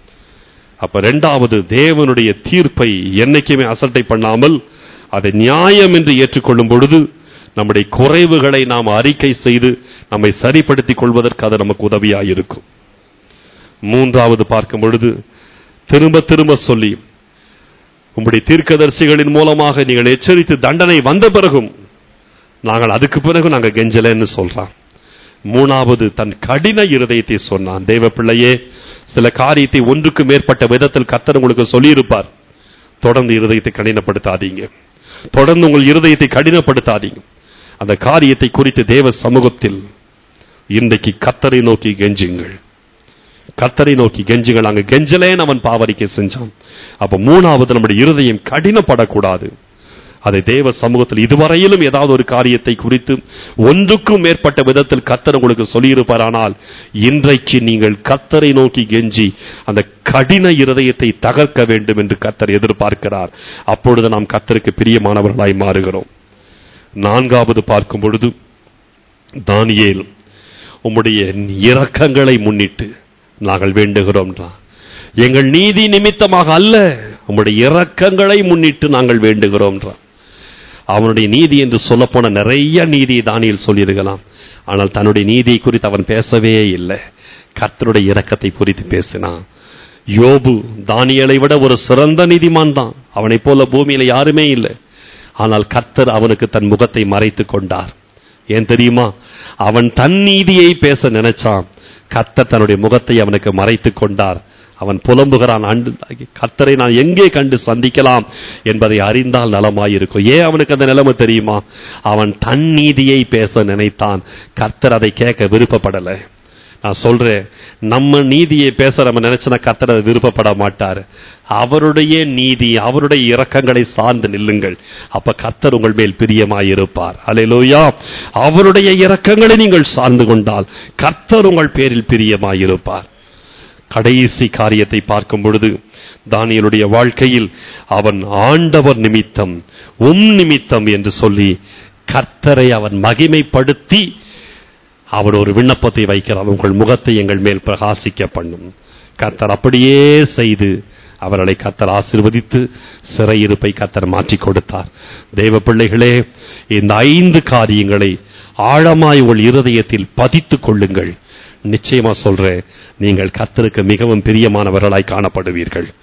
A: அப்ப ரெண்டாவது தேவனுடைய தீர்ப்பை என்னைக்குமே அசட்டை பண்ணாமல் அதை நியாயம் என்று ஏற்றுக்கொள்ளும் பொழுது நம்முடைய குறைவுகளை நாம் அறிக்கை செய்து நம்மை சரிப்படுத்திக் கொள்வதற்கு அது நமக்கு உதவியாக இருக்கும் மூன்றாவது பார்க்கும் பொழுது திரும்ப திரும்ப சொல்லி உம்முடைய தீர்க்கதரிசிகளின் மூலமாக நீங்கள் எச்சரித்து தண்டனை வந்த பிறகும் நாங்கள் அதுக்கு பிறகு நாங்க கெஞ்சலன்னு சொல்றான் மூணாவது தன் கடின இருதயத்தை சொன்னான் தேவ பிள்ளையே சில காரியத்தை ஒன்றுக்கு மேற்பட்ட விதத்தில் கத்தர் உங்களுக்கு சொல்லியிருப்பார் தொடர்ந்து இருதயத்தை கடினப்படுத்தாதீங்க தொடர்ந்து உங்கள் இருதயத்தை கடினப்படுத்தாதீங்க அந்த காரியத்தை குறித்து தேவ சமூகத்தில் இன்றைக்கு கத்தரை நோக்கி கெஞ்சுங்கள் கத்தரை நோக்கி கெஞ்சுங்கள் அங்க கெஞ்சலேன்னு அவன் பாவரிக்கை செஞ்சான் அப்ப மூணாவது நம்முடைய இருதயம் கடினப்படக்கூடாது அதை தேவ சமூகத்தில் இதுவரையிலும் ஏதாவது ஒரு காரியத்தை குறித்து ஒன்றுக்கும் மேற்பட்ட விதத்தில் கத்தர் உங்களுக்கு சொல்லியிருப்பாரானால் இன்றைக்கு நீங்கள் கத்தரை நோக்கி கெஞ்சி அந்த கடின இருதயத்தை தகர்க்க வேண்டும் என்று கத்தர் எதிர்பார்க்கிறார் அப்பொழுது நாம் கத்தருக்கு பிரியமானவர்களாய் மாறுகிறோம் நான்காவது பார்க்கும் பொழுது தானியேல் உம்முடைய இரக்கங்களை முன்னிட்டு நாங்கள் வேண்டுகிறோம் எங்கள் நீதி நிமித்தமாக அல்ல உம்முடைய இரக்கங்களை முன்னிட்டு நாங்கள் வேண்டுகிறோம் அவனுடைய நீதி என்று சொல்லப்போன நிறைய நீதி தானியல் சொல்லியிருக்கலாம் ஆனால் தன்னுடைய நீதியை குறித்து அவன் பேசவே இல்லை கர்த்தருடைய இரக்கத்தை குறித்து பேசினான் யோபு தானியலை விட ஒரு சிறந்த நீதிமான் தான் அவனைப் போல பூமியில யாருமே இல்லை ஆனால் கர்த்தர் அவனுக்கு தன் முகத்தை மறைத்து கொண்டார் ஏன் தெரியுமா அவன் தன் நீதியை பேச நினைச்சான் கர்த்தர் தன்னுடைய முகத்தை அவனுக்கு மறைத்து கொண்டார் அவன் புலம்புகிறான் ஆண்டு கர்த்தரை நான் எங்கே கண்டு சந்திக்கலாம் என்பதை அறிந்தால் நலமாயிருக்கும் ஏன் அவனுக்கு அந்த நிலைமை தெரியுமா அவன் தன் நீதியை பேச நினைத்தான் கர்த்தர் அதை கேட்க விருப்பப்படலை நான் சொல்றேன் நம்ம நீதியை பேச நம்ம நினைச்சனா கர்த்தர் அதை விருப்பப்பட மாட்டார் அவருடைய நீதி அவருடைய இரக்கங்களை சார்ந்து நில்லுங்கள் அப்ப கர்த்தர் உங்கள் மேல் பிரியமாயிருப்பார் அலையிலோயா அவருடைய இரக்கங்களை நீங்கள் சார்ந்து கொண்டால் கர்த்தர் உங்கள் பேரில் பிரியமாயிருப்பார் கடைசி காரியத்தை பார்க்கும் பொழுது தானியலுடைய வாழ்க்கையில் அவன் ஆண்டவர் நிமித்தம் உம் நிமித்தம் என்று சொல்லி கர்த்தரை அவன் மகிமைப்படுத்தி அவன் ஒரு விண்ணப்பத்தை வைக்கிறான் உங்கள் முகத்தை எங்கள் மேல் பிரகாசிக்க பண்ணும் கர்த்தர் அப்படியே செய்து அவர்களை கத்தர் ஆசிர்வதித்து சிறையிருப்பை கத்தர் மாற்றி கொடுத்தார் தேவ பிள்ளைகளே இந்த ஐந்து காரியங்களை ஆழமாய் உங்கள் இருதயத்தில் பதித்துக் கொள்ளுங்கள் நிச்சயமா சொல்றேன் நீங்கள் கத்தருக்கு மிகவும் பிரியமானவர்களாய் காணப்படுவீர்கள்